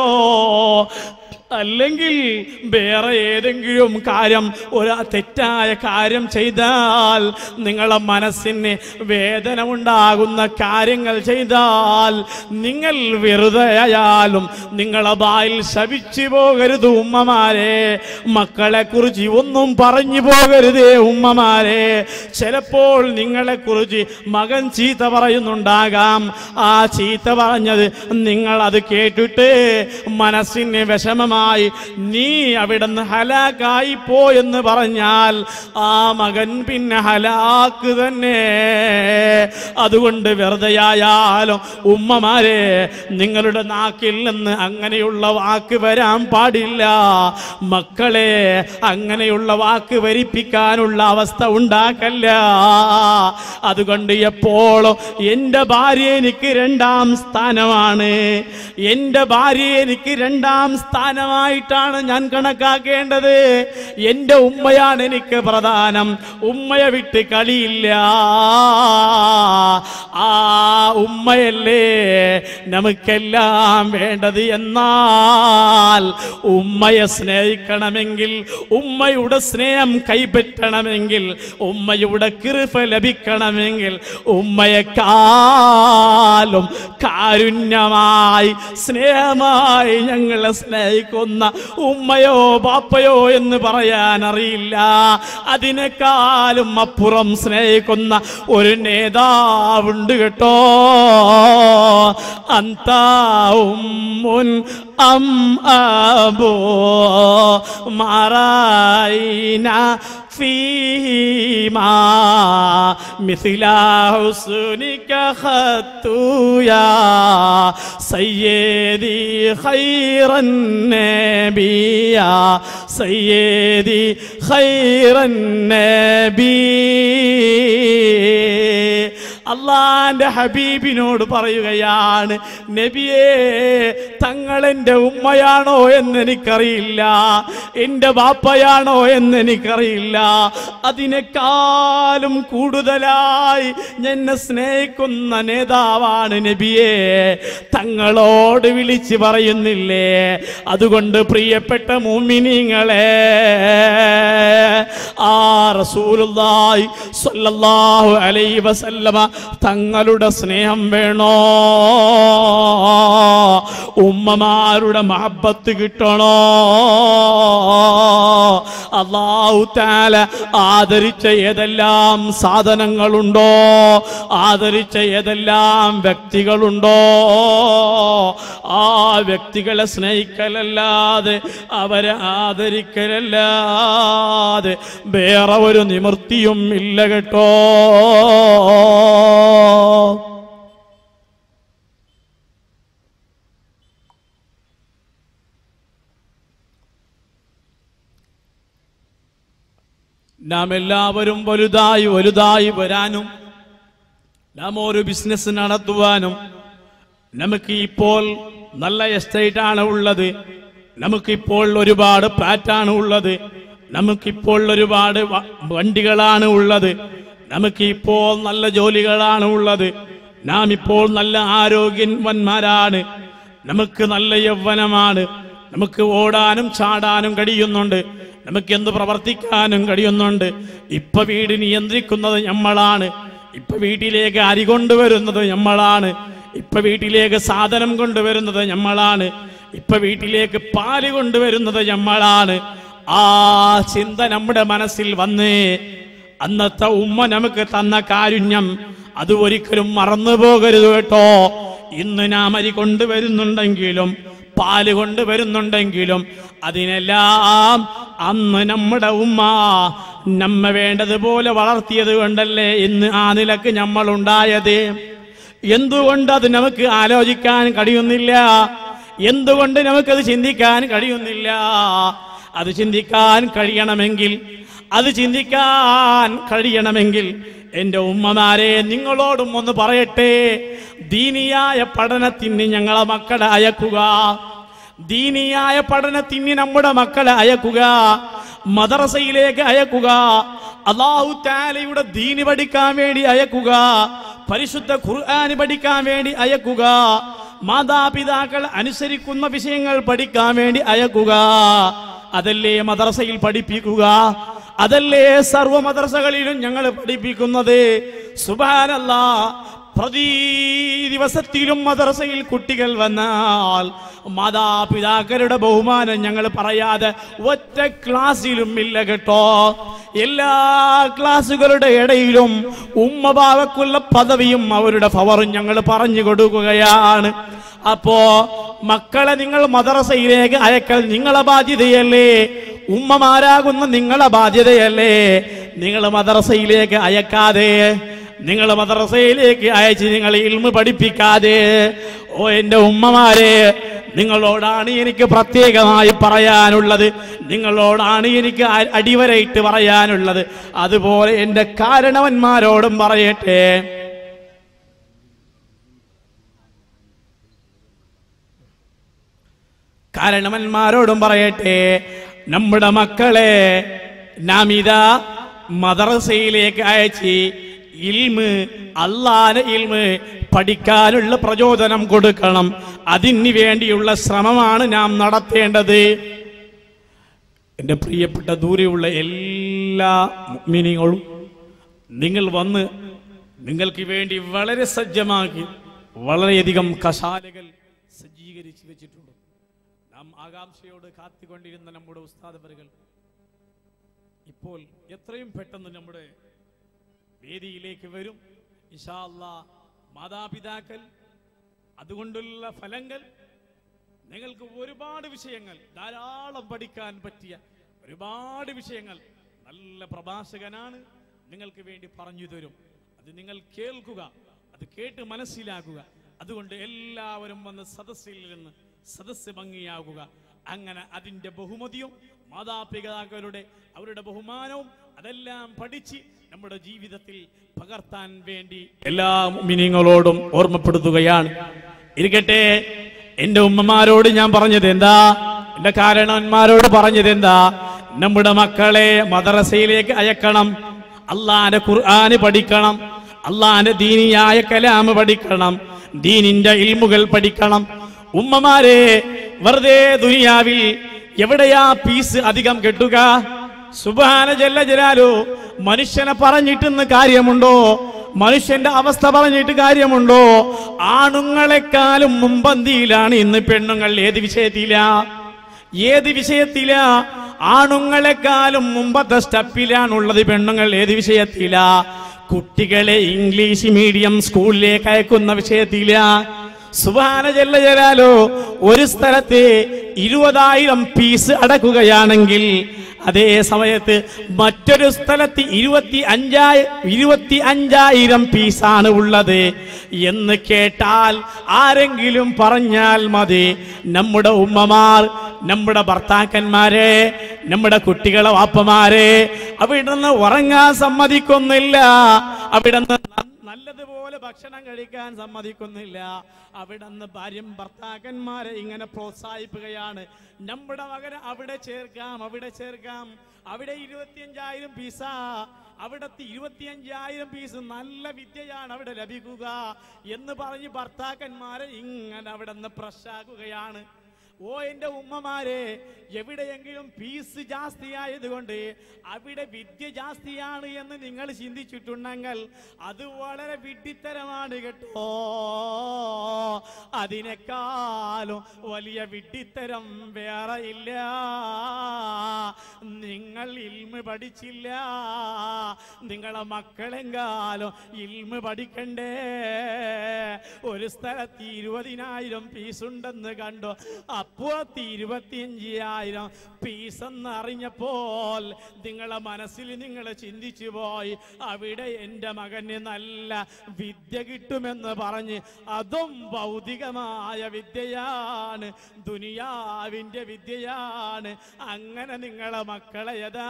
അല്ലെങ്കിൽ വേറെ ഏതെങ്കിലും കാര്യം ഒരു തെറ്റായ കാര്യം ചെയ്താൽ നിങ്ങളെ മനസ്സിന് വേദന ഉണ്ടാകുന്ന കാര്യങ്ങൾ ചെയ്താൽ നിങ്ങൾ വെറുതെ ആയാലും നിങ്ങളെ ബായിൽ ശപിച്ചു പോകരുത് ഉമ്മമാരെ മക്കളെ കുറിച്ച് ഒന്നും പറഞ്ഞു പോകരുതേ ഉമ്മമാരെ ചിലപ്പോൾ നിങ്ങളെ കുറിച്ച് മകൻ ചീത്ത പറയുന്നുണ്ടാകാം ആ ചീത്ത പറഞ്ഞത് നിങ്ങൾ അത് കേട്ടിട്ട് മനസ്സിന് വിഷമമായി നീ അവിടുന്ന് ഹലാക്കായി പോ എന്ന് പറഞ്ഞാൽ ആ മകൻ പിന്നെ ഹലാക്ക് തന്നെ അതുകൊണ്ട് വെറുതെയായാലും ഉമ്മമാരെ നിങ്ങളുടെ നാക്കിൽ നിന്ന് അങ്ങനെയുള്ള വാക്ക് വരാൻ പാടില്ല മക്കളെ അങ്ങനെയുള്ള വാക്ക് വരിപ്പിക്കാനുള്ള അവസ്ഥ ഉണ്ടാക്കല്ല അതുകൊണ്ട് എപ്പോഴും എൻ്റെ ഭാര്യ എനിക്ക് രണ്ടാം സ്ഥാനമാണ് എൻ്റെ ഭാര്യ എനിക്ക് രണ്ടാം സ്ഥാനമായിട്ടാണ് ഞാൻ കണക്കാക്കേണ്ടത് എൻ്റെ ഉമ്മയാണ് എനിക്ക് പ്രധാനം ഉമ്മയെ വിട്ട് കളിയില്ല ആ ഉമ്മയല്ലേ നമുക്കെല്ലാം വേണ്ടത് എന്നാൽ ഉമ്മയെ സ്നേഹിക്കണമെങ്കിൽ ഉമ്മയുടെ സ്നേഹം കൈപ്പറ്റണമെങ്കിൽ ഉമ്മയുടെ കൃപ ലഭിക്കണമെങ്കിൽ ഉമ്മയെക്കാളും കാരുണ്യമായി സ്നേഹമായി ഞങ്ങളെ സ്നേഹിക്കുന്ന ഉമ്മയോ ബാപ്പയോ എന്ന് പറയാൻ അറിയില്ല അതിനേക്കാളും അപ്പുറം സ്നേഹിക്കുന്ന ഒരു നേതാവുണ്ട് കേട്ടോ അന്താവുമുൻ അം അബോ മാറായിന فيهما مثل حسنك خدت يا سيدي خير النبي يا سيدي خير النبي അള്ളാന്റെ ഹബീബിനോട് പറയുകയാണ് നബിയേ തങ്ങൾ എൻ്റെ ഉമ്മയാണോ എന്ന് എനിക്കറിയില്ല എൻ്റെ ബാപ്പയാണോ എന്ന് എനിക്കറിയില്ല അതിനേക്കാളും കൂടുതലായി എന്നെ സ്നേഹിക്കുന്ന നേതാവാണ് നബിയെ തങ്ങളോട് വിളിച്ച് പറയുന്നില്ലേ അതുകൊണ്ട് പ്രിയപ്പെട്ട മുമിനിങ്ങളെ ആ റസൂലുള്ളാഹി സ്വല്ലല്ലാഹു അലൈഹി വസല്ലമ തങ്ങളുടെ സ്നേഹം വേണോ ഉമ്മമാരുടെ മഹബത്ത് കിട്ടണോ അള്ളാഹു താല ആദരിച്ച ഏതെല്ലാം സാധനങ്ങളുണ്ടോ ആദരിച്ച ഏതെല്ലാം വ്യക്തികളുണ്ടോ ആ വ്യക്തികളെ സ്നേഹിക്കലല്ലാതെ അവരെ ആദരിക്കലല്ലാതെ വേറെ ഒരു നിവൃത്തിയും ഇല്ല കേട്ടോ നാം എല്ലാവരും വലുതായി വലുതായി വരാനും നാം ഒരു ബിസിനസ് നടത്തുവാനും നമുക്ക് ഇപ്പോൾ നല്ല എസ്റ്റേറ്റ് ആണ് ഉള്ളത് നമുക്കിപ്പോൾ ഒരുപാട് ഫ്ലാറ്റാണ് ഉള്ളത് നമുക്കിപ്പോൾ ഒരുപാട് വ- വണ്ടികളാണ് ഉള്ളത് നമുക്കിപ്പോൾ നല്ല ജോലികളാണ് ഉള്ളത് നാം ഇപ്പോൾ നല്ല ആരോഗ്യവന്മാരാണ് നമുക്ക് നല്ല യൗവനമാണ് നമുക്ക് ഓടാനും ചാടാനും കഴിയുന്നുണ്ട് നമുക്ക് എന്ത് പ്രവർത്തിക്കാനും കഴിയുന്നുണ്ട് ഇപ്പൊ വീട് നിയന്ത്രിക്കുന്നത് നമ്മളാണ് ഇപ്പൊ വീട്ടിലേക്ക് അരി കൊണ്ടുവരുന്നത് നമ്മളാണ് ഇപ്പൊ വീട്ടിലേക്ക് സാധനം കൊണ്ടുവരുന്നത് നമ്മളാണ് ഇപ്പൊ വീട്ടിലേക്ക് പാല് കൊണ്ടുവരുന്നത് നമ്മളാണ് ആ ചിന്ത നമ്മുടെ മനസ്സിൽ വന്നേ അന്നത്തെ ഉമ്മ നമുക്ക് തന്ന കാരുണ്യം അത് ഒരിക്കലും മറന്നു പോകരുത് കേട്ടോ ഇന്ന് നാം അരി കൊണ്ടുവരുന്നുണ്ടെങ്കിലും പാല് കൊണ്ടുവരുന്നുണ്ടെങ്കിലും അതിനെല്ലാം അന്ന് നമ്മുടെ ഉമ്മ നമ്മ വേണ്ടതുപോലെ വളർത്തിയത് കൊണ്ടല്ലേ ഇന്ന് ആ നിലക്ക് നമ്മൾ ഉണ്ടായത് എന്തുകൊണ്ട് അത് നമുക്ക് ആലോചിക്കാൻ കഴിയുന്നില്ല എന്തുകൊണ്ട് നമുക്കത് ചിന്തിക്കാൻ കഴിയുന്നില്ല അത് ചിന്തിക്കാൻ കഴിയണമെങ്കിൽ അത് ചിന്തിക്കാൻ കഴിയണമെങ്കിൽ എൻ്റെ ഉമ്മമാരെ നിങ്ങളോടും ഒന്ന് പറയട്ടെ ദീനിയായ പഠനത്തിന് ഞങ്ങളെ മക്കളെ അയക്കുക ദീനിയായ പഠനത്തിന് നമ്മുടെ മക്കളെ അയക്കുക മദ്രസയിലേക്ക് അയക്കുക അള്ളാഹു താലയുടെ ദീന് പഠിക്കാൻ വേണ്ടി അയക്കുക പരിശുദ്ധ ഖുർആന് പഠിക്കാൻ വേണ്ടി അയക്കുക മാതാപിതാക്കൾ അനുസരിക്കുന്ന വിഷയങ്ങൾ പഠിക്കാൻ വേണ്ടി അയക്കുക അതല്ലേ മദ്രസയിൽ പഠിപ്പിക്കുക അതല്ലേ സർവ മദ്രസകളിലും ഞങ്ങൾ പഠിപ്പിക്കുന്നത് സുബാനല്ലാ പ്രതി ദിവസത്തിലും മദ്രസയിൽ കുട്ടികൾ വന്നാൽ മാതാപിതാക്കളുടെ ബഹുമാനം ഞങ്ങൾ പറയാതെ ഒറ്റ ക്ലാസ്സിലും ഇല്ല കേട്ടോ എല്ലാ ക്ലാസ്സുകളുടെ ഇടയിലും ഉമ്മഭാവക്കുള്ള പദവിയും അവരുടെ ഫവറും ഞങ്ങൾ പറഞ്ഞു കൊടുക്കുകയാണ് അപ്പോ മക്കളെ നിങ്ങൾ മദ്രസയിലേക്ക് അയക്കൽ നിങ്ങളെ ബാധ്യതയല്ലേ ഉമ്മമാരാകുന്ന നിങ്ങളെ ബാധ്യതയല്ലേ നിങ്ങൾ മദ്രസയിലേക്ക് അയക്കാതെ നിങ്ങൾ മദ്രസയിലേക്ക് അയച്ച് നിങ്ങൾ ഇൽമ പഠിപ്പിക്കാതെ ഓ എൻ്റെ ഉമ്മമാരെ നിങ്ങളോടാണ് എനിക്ക് പ്രത്യേകമായി പറയാനുള്ളത് നിങ്ങളോടാണ് എനിക്ക് അ- അടിവരയിട്ട് പറയാനുള്ളത് അതുപോലെ എൻ്റെ കാരണവന്മാരോടും പറയട്ടെ കാരണവന്മാരോടും പറയട്ടെ നമ്മുടെ മക്കളെ നാം ഇതാ മദ്രസയിലേക്ക് അയച്ച് ഇൽമ് അള്ളാന ഇൽമ് പഠിക്കാനുള്ള പ്രചോദനം കൊടുക്കണം അതിന് വേണ്ടിയുള്ള ശ്രമമാണ് നാം നടത്തേണ്ടത് എൻ്റെ പ്രിയപ്പെട്ട ദൂരെയുള്ള എല്ലാ മിനിങ്ങളും നിങ്ങൾ വന്ന് നിങ്ങൾക്ക് വേണ്ടി വളരെ സജ്ജമാക്കി വളരെയധികം കശാലകൾ സജ്ജീകരിച്ച് വെച്ചിട്ടുണ്ട് നാം ആകാംക്ഷയോട് കാത്തുകൊണ്ടിരുന്ന നമ്മുടെ ഉസ്താദവരുകൾ ഇപ്പോൾ എത്രയും പെട്ടെന്ന് നമ്മുടെ വേദിയിലേക്ക് വരും ഇൻഷാ അല്ലാ മാതാപിതാക്കൾ അതുകൊണ്ടുള്ള ഫലങ്ങൾ നിങ്ങൾക്ക് ഒരുപാട് വിഷയങ്ങൾ ധാരാളം പഠിക്കാൻ പറ്റിയ ഒരുപാട് വിഷയങ്ങൾ നല്ല പ്രഭാഷകനാണ് നിങ്ങൾക്ക് വേണ്ടി പറഞ്ഞു തരും അത് നിങ്ങൾ കേൾക്കുക അത് കേട്ട് മനസ്സിലാക്കുക അതുകൊണ്ട് എല്ലാവരും വന്ന് സദസ്സിൽ നിന്ന് സദസ്സ് ഭംഗിയാകുക അങ്ങനെ അതിൻ്റെ ബഹുമതിയും മാതാപിതാക്കളുടെ അവരുടെ ബഹുമാനവും അതെല്ലാം പഠിച്ച് നമ്മുടെ ജീവിതത്തിൽ പകർത്താൻ വേണ്ടി എല്ലാ മിനിങ്ങളോടും ഓർമ്മപ്പെടുത്തുകയാണ് ഇരിക്കട്ടെ എന്റെ ഉമ്മമാരോട് ഞാൻ പറഞ്ഞത് എന്താ എന്റെ കാരണവന്മാരോട് പറഞ്ഞത് എന്താ നമ്മുടെ മക്കളെ മദ്രസയിലേക്ക് അയക്കണം അള്ളാന്റെ ഖുർആന് പഠിക്കണം അള്ളാന്റെ ദീനിയായ കലാമ് പഠിക്കണം ദീനിന്റെ ഇൽമുകൾ പഠിക്കണം ഉമ്മമാരെ വെറുതെ ദുനിയാവിൽ എവിടെയാ പീസ് അധികം കെട്ടുക സുബാന ജല്ല ജലാലു മനുഷ്യനെ പറഞ്ഞിട്ടെന്ന് കാര്യമുണ്ടോ മനുഷ്യന്റെ അവസ്ഥ പറഞ്ഞിട്ട് കാര്യമുണ്ടോ ആണുങ്ങളെക്കാളും മുമ്പന്തിയിലാണ് ഇന്ന് പെണ്ണുങ്ങൾ ഏത് വിഷയത്തില ഏത് വിഷയത്തില ആണുങ്ങളെക്കാളും മുമ്പത്തെ സ്റ്റെപ്പിലാണുള്ളത് പെണ്ണുങ്ങൾ ഏത് വിഷയത്തില കുട്ടികളെ ഇംഗ്ലീഷ് മീഡിയം സ്കൂളിലേക്ക് അയക്കുന്ന വിഷയത്തില സുബാന ജല്ല ജലാലോ ഒരു സ്ഥലത്ത് ഇരുപതായിരം പീസ് അടക്കുകയാണെങ്കിൽ അതേ സമയത്ത് മറ്റൊരു സ്ഥലത്ത് ഇരുപത്തി അഞ്ചായ ഇരുപത്തി അഞ്ചായിരം പീസാണ് ഉള്ളത് എന്ന് കേട്ടാൽ ആരെങ്കിലും പറഞ്ഞാൽ മതി നമ്മുടെ ഉമ്മമാർ നമ്മുടെ ഭർത്താക്കന്മാരെ നമ്മുടെ കുട്ടികളെ വാപ്പമാരെ അവിടെ നിന്ന് ഉറങ്ങാൻ സമ്മതിക്കുന്നില്ല അവിടെ നിന്ന് നല്ലതുപോലെ ഭക്ഷണം കഴിക്കാൻ സമ്മതിക്കുന്നില്ല അവിടെ നിന്ന് ഭാര്യം ഭർത്താക്കന്മാരെ ഇങ്ങനെ പ്രോത്സാഹിപ്പിക്കുകയാണ് നമ്മുടെ മകനെ അവിടെ ചേർക്കാം അവിടെ ചേർക്കാം അവിടെ ഇരുപത്തിയഞ്ചായിരം പീസ അവിടത്തെ ഇരുപത്തിയഞ്ചായിരം പീസ് നല്ല വിദ്യയാണ് അവിടെ ലഭിക്കുക എന്ന് പറഞ്ഞ് ഭർത്താക്കന്മാരെ ഇങ്ങനെ അവിടെ നിന്ന് പ്രശ്നാക്കുകയാണ് ഓ എന്റെ ഉമ്മമാരെ എവിടെയെങ്കിലും ഫീസ് ജാസ്തിയായതുകൊണ്ട് അവിടെ വിദ്യ ജാസ്തിയാണ് എന്ന് നിങ്ങൾ ചിന്തിച്ചിട്ടുണ്ടെങ്കിൽ അത് വളരെ വിഡ്ഢിത്തരമാണ് കേട്ടോ അതിനേക്കാളും വലിയ വിഡ്ഢിത്തരം വേറെ ഇല്ല നിങ്ങൾ ഇൽമ പഠിച്ചില്ല നിങ്ങളെ മക്കളെങ്കാലും ഇൽമ പഠിക്കണ്ടേ ഒരു സ്ഥലത്ത് ഇരുപതിനായിരം പീസ് ഉണ്ടെന്ന് കണ്ടു അപ്പുറത്ത് ഇരുപത്തിയഞ്ചായിരം പീസ് എന്ന് അറിഞ്ഞപ്പോൾ നിങ്ങളെ മനസ്സിൽ നിങ്ങൾ ചിന്തിച്ചു പോയി അവിടെ എൻ്റെ മകന് നല്ല വിദ്യ കിട്ടുമെന്ന് പറഞ്ഞ് അതും ഭൗതികമായ വിദ്യയാണ് ദുനിയാവിൻ്റെ വിദ്യയാണ് അങ്ങനെ നിങ്ങളെ മക്കളെ യഥാ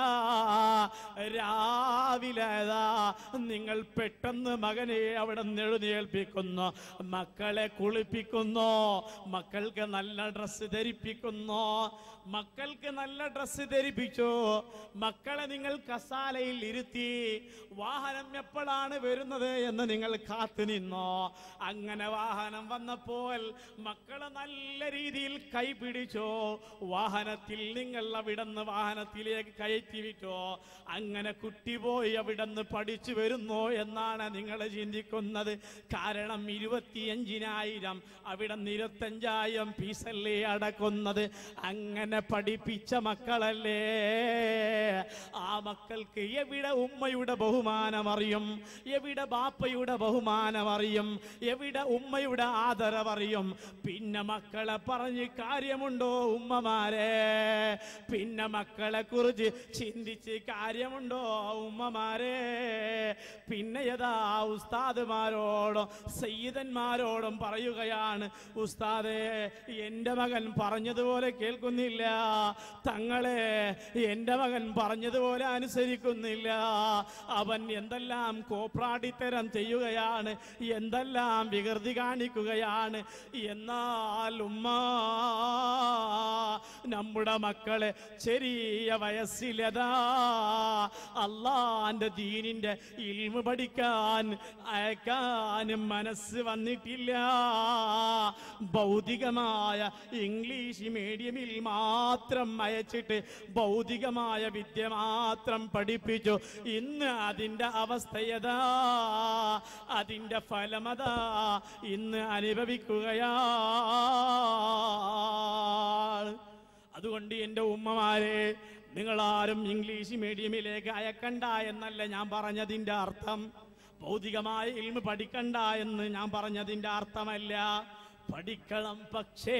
രാവിലെ യഥാ നിങ്ങൾ പെട്ടെന്ന് മകനെ അവിടെ നിന്ന് എഴുന്നേൽപ്പിക്കുന്നു മക്കളെ കുളിപ്പിക്കുന്നു മക്കൾക്ക് നല്ല ഡ്രസ്സ് ധരിപ്പിക്കുന്നു മക്കൾക്ക് നല്ല ഡ്രസ്സ് ധരിപ്പിച്ചു മക്കളെ നിങ്ങൾ കസാലയിൽ ഇരുത്തി വാഹനം എപ്പോഴാണ് വരുന്നത് എന്ന് നിങ്ങൾ കാത്തു നിന്നോ അങ്ങനെ വാഹനം വന്നപ്പോൾ മക്കളെ നല്ല രീതിയിൽ കൈ പിടിച്ചോ വാഹനത്തിൽ നിങ്ങൾ അവിടുന്ന് വാഹനത്തിലേക്ക് കയറ്റി വിറ്റോ അങ്ങനെ കുട്ടി പോയി അവിടുന്ന് പഠിച്ചു വരുന്നു എന്നാണ് നിങ്ങൾ ചിന്തിക്കുന്നത് കാരണം ഇരുപത്തിയഞ്ചിനായിരം അവിടെ നിന്ന് ഇരുപത്തഞ്ചായിരം ഫീസല്ലേ അടക്കുന്നത് അങ്ങനെ പഠിപ്പിച്ച മക്കളല്ലേ ആ മക്കൾക്ക് എവിടെ ഉമ്മയുടെ ബഹുമാനം അറിയും എവിടെ ബാപ്പയുടെ ബഹുമാനം അറിയും എവിടെ ഉമ്മയുടെ ആദരവറിയും പിന്നെ മക്കളെ പറഞ്ഞ് കാര്യമുണ്ടോ ഉമ്മമാരെ പിന്നെ മക്കളെ കുറിച്ച് ചിന്തിച്ച് കാര്യമുണ്ടോ ഉമ്മമാരെ പിന്നെ യഥാ ഉസ്താദുമാരോടും സയ്യിദന്മാരോടും പറയുകയാണ് ഉസ്താദേ എൻ്റെ മകൻ പറഞ്ഞതുപോലെ കേൾക്കുന്നില്ല തങ്ങളെ എൻ്റെ മകൻ പറഞ്ഞതുപോലെ അനുസരിക്കുന്നില്ല അവൻ എന്തെല്ലാം കോപ്രാടിത്തരം ചെയ്യുകയാണ് എന്തെല്ലാം വികൃതി കാണിക്കുകയാണ് എന്നാൽ ഉമ്മ നമ്മുടെ മക്കളെ ചെറിയ വയസ്സിലതാ അള്ളാന്റെ ദീനിന്റെ ഇൽമ പഠിക്കാൻ അയക്കാനും മനസ്സ് വന്നിട്ടില്ല ഭൗതികമായ ഇംഗ്ലീഷ് മീഡിയമിൽ മാത്രം അയച്ചിട്ട് ഭൗതികമായ വിദ്യ മാത്രം പഠിപ്പിച്ചു ഇന്ന് അതിൻ്റെ അവസ്ഥയതാ അതിൻ്റെ ഫലമതാ ഇന്ന് അനുഭവിക്കുകയാണ് അതുകൊണ്ട് എൻ്റെ ഉമ്മമാരെ നിങ്ങളാരും ഇംഗ്ലീഷ് മീഡിയമിലേക്ക് അയക്കണ്ട എന്നല്ല ഞാൻ പറഞ്ഞതിൻ്റെ അർത്ഥം ഭൗതികമായ ഇൽമ പഠിക്കണ്ട എന്ന് ഞാൻ പറഞ്ഞതിൻ്റെ അർത്ഥമല്ല പഠിക്കണം പക്ഷേ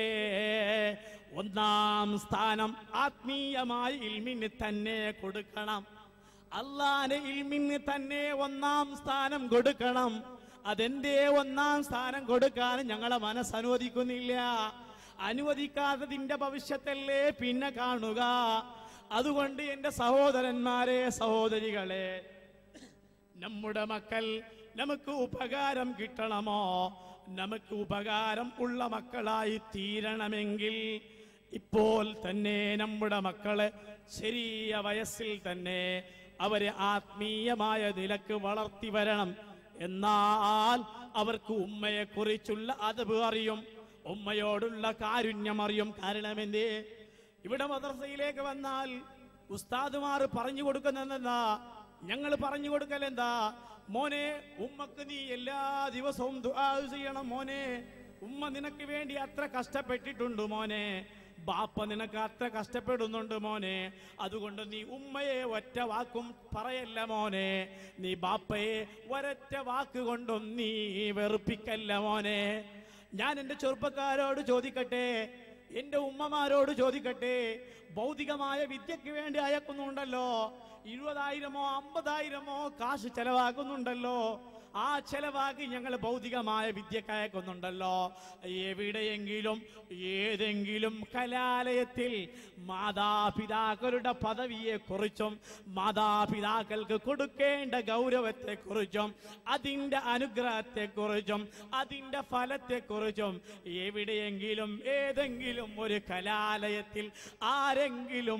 ഒന്നാം സ്ഥാനം ആത്മീയമായ ഇൽമിന് തന്നെ കൊടുക്കണം അള്ളാന്റെ ഇൽമിന് തന്നെ ഒന്നാം സ്ഥാനം കൊടുക്കണം അതെന്തേ ഒന്നാം സ്ഥാനം കൊടുക്കാൻ ഞങ്ങളെ മനസ്സ് അനുവദിക്കുന്നില്ല അനുവദിക്കാത്തതിന്റെ ഭവിഷ്യത്തല്ലേ പിന്നെ കാണുക അതുകൊണ്ട് എൻ്റെ സഹോദരന്മാരെ സഹോദരികളെ നമ്മുടെ മക്കൾ നമുക്ക് ഉപകാരം കിട്ടണമോ നമുക്ക് ഉപകാരം ഉള്ള മക്കളായി തീരണമെങ്കിൽ ഇപ്പോൾ തന്നെ നമ്മുടെ മക്കളെ ചെറിയ വയസ്സിൽ തന്നെ അവരെ ആത്മീയമായ നിലക്ക് വളർത്തി വരണം എന്നാൽ അവർക്ക് ഉമ്മയെ കുറിച്ചുള്ള അതവ് അറിയും ഉമ്മയോടുള്ള കാരുണ്യം അറിയും കാരണം എന്തേ ഇവിടെ മദ്രസയിലേക്ക് വന്നാൽ ഉസ്താദുമാർ പറഞ്ഞു കൊടുക്കുന്നതെന്താ ഞങ്ങൾ പറഞ്ഞു കൊടുക്കൽ എന്താ മോനെ ഉമ്മക്ക് നീ എല്ലാ ദിവസവും ദുആ ചെയ്യണം മോനെ ഉമ്മ നിനക്ക് വേണ്ടി അത്ര കഷ്ടപ്പെട്ടിട്ടുണ്ട് മോനെ ബാപ്പ നിനക്ക് അത്ര കഷ്ടപ്പെടുന്നുണ്ട് മോനെ അതുകൊണ്ട് നീ ഉമ്മയെ ഒറ്റ വാക്കും പറയല്ല മോനെ നീ ബാപ്പയെ ഒരൊറ്റ വാക്ക് കൊണ്ടും നീ വെറുപ്പിക്കല്ല മോനെ ഞാൻ എൻ്റെ ചെറുപ്പക്കാരോട് ചോദിക്കട്ടെ എന്റെ ഉമ്മമാരോട് ചോദിക്കട്ടെ ഭൗതികമായ വിദ്യക്ക് വേണ്ടി അയക്കുന്നുണ്ടല്ലോ ഇരുപതായിരമോ അമ്പതായിരമോ കാശ് ചെലവാക്കുന്നുണ്ടല്ലോ ആ ചെലവാക്കി ഞങ്ങൾ ഭൗതികമായ വിദ്യക്ക് അയക്കുന്നുണ്ടല്ലോ എവിടെയെങ്കിലും ഏതെങ്കിലും കലാലയത്തിൽ മാതാപിതാക്കളുടെ പദവിയെ കുറിച്ചും മാതാപിതാക്കൾക്ക് കൊടുക്കേണ്ട ഗൗരവത്തെ കുറിച്ചും അതിൻ്റെ അനുഗ്രഹത്തെ കുറിച്ചും അതിൻ്റെ ഫലത്തെ കുറിച്ചും എവിടെയെങ്കിലും ഏതെങ്കിലും ഒരു കലാലയത്തിൽ ആരെങ്കിലും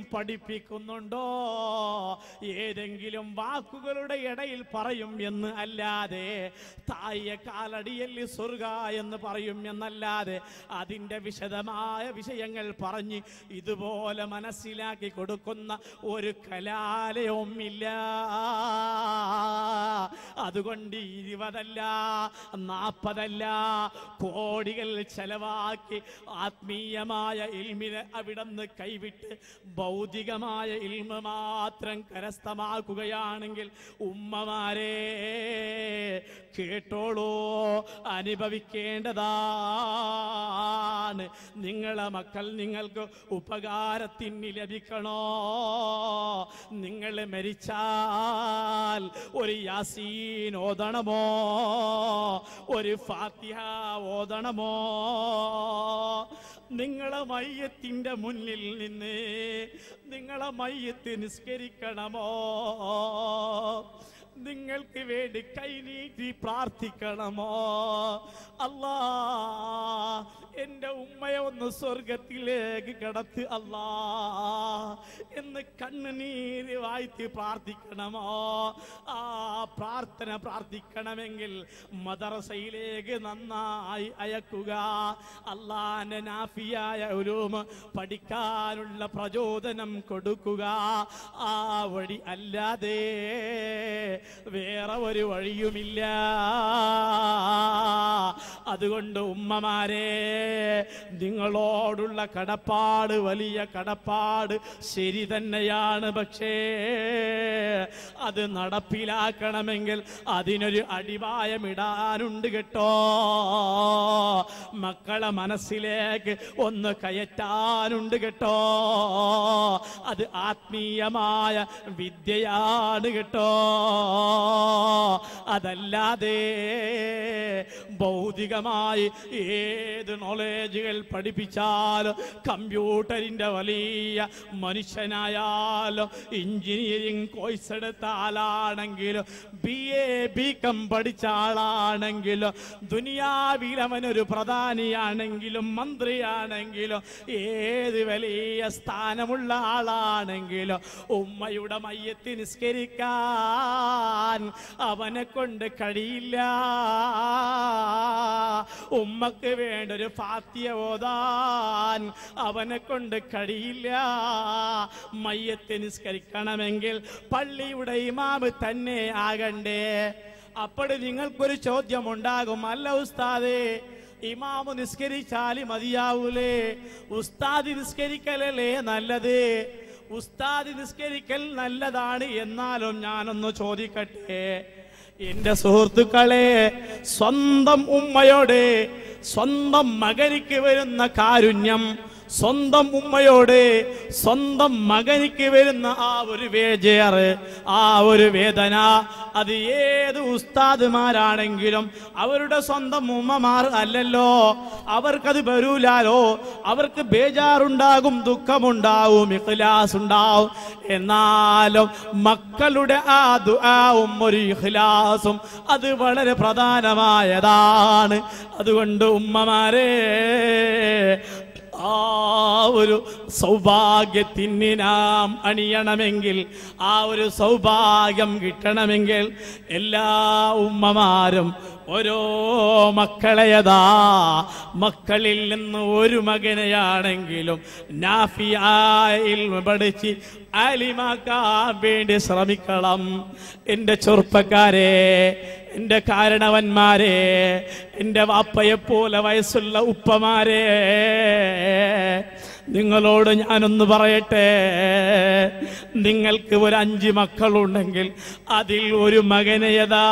പഠിപ്പിക്കുന്നുണ്ടോ ഏതെങ്കിലും വാക്കുകളുടെ ഇടയിൽ പറയും എന്ന് അല്ലാതെ തായ കാലടിയല് സ്വർഗ എന്ന് പറയും എന്നല്ലാതെ അതിൻ്റെ വിശദമായ വിഷയങ്ങൾ പറഞ്ഞ് ഇതുപോലെ മനസ്സിലാക്കി കൊടുക്കുന്ന ഒരു കലാലയവുമില്ല അതുകൊണ്ട് ഇരുപതല്ല നാൽപ്പതല്ല കോടികൾ ചെലവാക്കി ആത്മീയമായ ഇൽമിനെ അവിടുന്ന് കൈവിട്ട് ഭൗതികമായ ഇൽമ മാത്രം കരസ്ഥമാക്കുകയാണെങ്കിൽ ഉമ്മമാരെ കേട്ടോളൂ അനുഭവിക്കേണ്ടതാണ് നിങ്ങളെ മക്കൾ നിങ്ങൾക്ക് ഉപകാരത്തിന് ലഭിക്കണോ നിങ്ങൾ മരിച്ചാൽ ഒരു യാസീൻ ഓതണമോ ഒരു ഫാത്തിഹ ഓതണമോ നിങ്ങളെ മയ്യത്തിന്റെ മുന്നിൽ നിന്ന് നിങ്ങളെ മയ്യത്ത് നിസ്കരിക്കണമോ നിങ്ങൾക്ക് വേണ്ടി കൈനീട്ടി പ്രാർത്ഥിക്കണമോ അല്ലാ എൻ്റെ ഉമ്മയെ ഒന്ന് സ്വർഗത്തിലേക്ക് കടത്ത് അല്ലാ എന്ന് കണ്ണുനീര് വാഴ്ത്തി പ്രാർത്ഥിക്കണമോ ആ പ്രാർത്ഥന പ്രാർത്ഥിക്കണമെങ്കിൽ മദറസയിലേക്ക് നന്നായി അയക്കുക അള്ളാന്റെ നാഫിയായ ഉലൂമ് പഠിക്കാനുള്ള പ്രചോദനം കൊടുക്കുക ആ വഴി അല്ലാതെ വേറെ ഒരു വഴിയുമില്ല അതുകൊണ്ട് ഉമ്മമാരെ നിങ്ങളോടുള്ള കടപ്പാട് വലിയ കടപ്പാട് ശരി തന്നെയാണ് പക്ഷേ അത് നടപ്പിലാക്കണമെങ്കിൽ അതിനൊരു അടിവായം ഇടാനുണ്ട് കേട്ടോ മക്കളെ മനസ്സിലേക്ക് ഒന്ന് കയറ്റാനുണ്ട് കേട്ടോ അത് ആത്മീയമായ വിദ്യയാണ് കേട്ടോ അതല്ലാതെ ഭൗതികമായി ഏത് നോളേജുകൾ പഠിപ്പിച്ചാലും കമ്പ്യൂട്ടറിൻ്റെ വലിയ മനുഷ്യനായാലും എഞ്ചിനീയറിംഗ് കോഴ്സ് എടുത്ത ആളാണെങ്കിലും ബി എ ബി കം പഠിച്ച ആളാണെങ്കിലും ദുനിയാവിൽ അവനൊരു പ്രധാനിയാണെങ്കിലും മന്ത്രിയാണെങ്കിലും ഏത് വലിയ സ്ഥാനമുള്ള ആളാണെങ്കിലും ഉമ്മയുടെ മയ്യത്ത് നിസ്കരിക്കാൻ അവനെ കൊണ്ട് കഴിയില്ല ഉമ്മക്ക് വേണ്ട ഒരു ഫാത്തിയ ഓതാൻ അവനെ കൊണ്ട് കഴിയില്ല മയ്യത്ത് നിസ്കരിക്കണമെങ്കിൽ പള്ളിയുടെ ഇമാമ് തന്നെ ആകണ്ടേ അപ്പോൾ നിങ്ങൾക്കൊരു ചോദ്യം ഉണ്ടാകും അല്ല ഉസ്താദേ ഇമാമ് നിസ്കരിച്ചാൽ മതിയാവൂലേ ഉസ്താദ് നിസ്കരിക്കലല്ലേ നല്ലത് ഉസ്താദ് നിസ്കരിക്കൽ നല്ലതാണ് എന്നാലും ഞാനൊന്ന് ചോദിക്കട്ടെ എന്റെ സുഹൃത്തുക്കളെ സ്വന്തം ഉമ്മയോട് സ്വന്തം മകനിക്ക് വരുന്ന കാരുണ്യം സ്വന്തം ഉമ്മയോട് സ്വന്തം മകനിക്ക് വരുന്ന ആ ഒരു വേജേറ് ആ ഒരു വേദന അത് ഏത് ഉസ്താദുമാരാണെങ്കിലും അവരുടെ സ്വന്തം ഉമ്മമാർ അല്ലല്ലോ അവർക്കത് വരൂലാലോ അവർക്ക് ബേജാറുണ്ടാകും ദുഃഖമുണ്ടാവും ഇഖ്ലാസ് ഉണ്ടാവും എന്നാലും മക്കളുടെ ആ ദുആവും ഒരു ഇഖ്ലാസും അത് വളരെ പ്രധാനമായതാണ് അതുകൊണ്ട് ഉമ്മമാരെ ആ ഒരു സൗഭാഗ്യത്തിന് നാം അണിയണമെങ്കിൽ ആ ഒരു സൗഭാഗ്യം കിട്ടണമെങ്കിൽ എല്ലാ ഉമ്മമാരും ഓരോ മക്കളെയതാ മക്കളിൽ നിന്ന് ഒരു മകനെയാണെങ്കിലും നാഫിയായ ഇൽമ പഠിച്ച് ആലിമാക്കാൻ വേണ്ടി ശ്രമിക്കണം എൻ്റെ ചെറുപ്പക്കാരെ എൻ്റെ കാരണവന്മാരെ എൻ്റെ വാപ്പയെപ്പോലെ വയസ്സുള്ള ഉപ്പമാരെ നിങ്ങളോട് ഞാനൊന്ന് പറയട്ടെ നിങ്ങൾക്ക് ഒരു അഞ്ച് മക്കളുണ്ടെങ്കിൽ അതിൽ ഒരു മകനെയതാ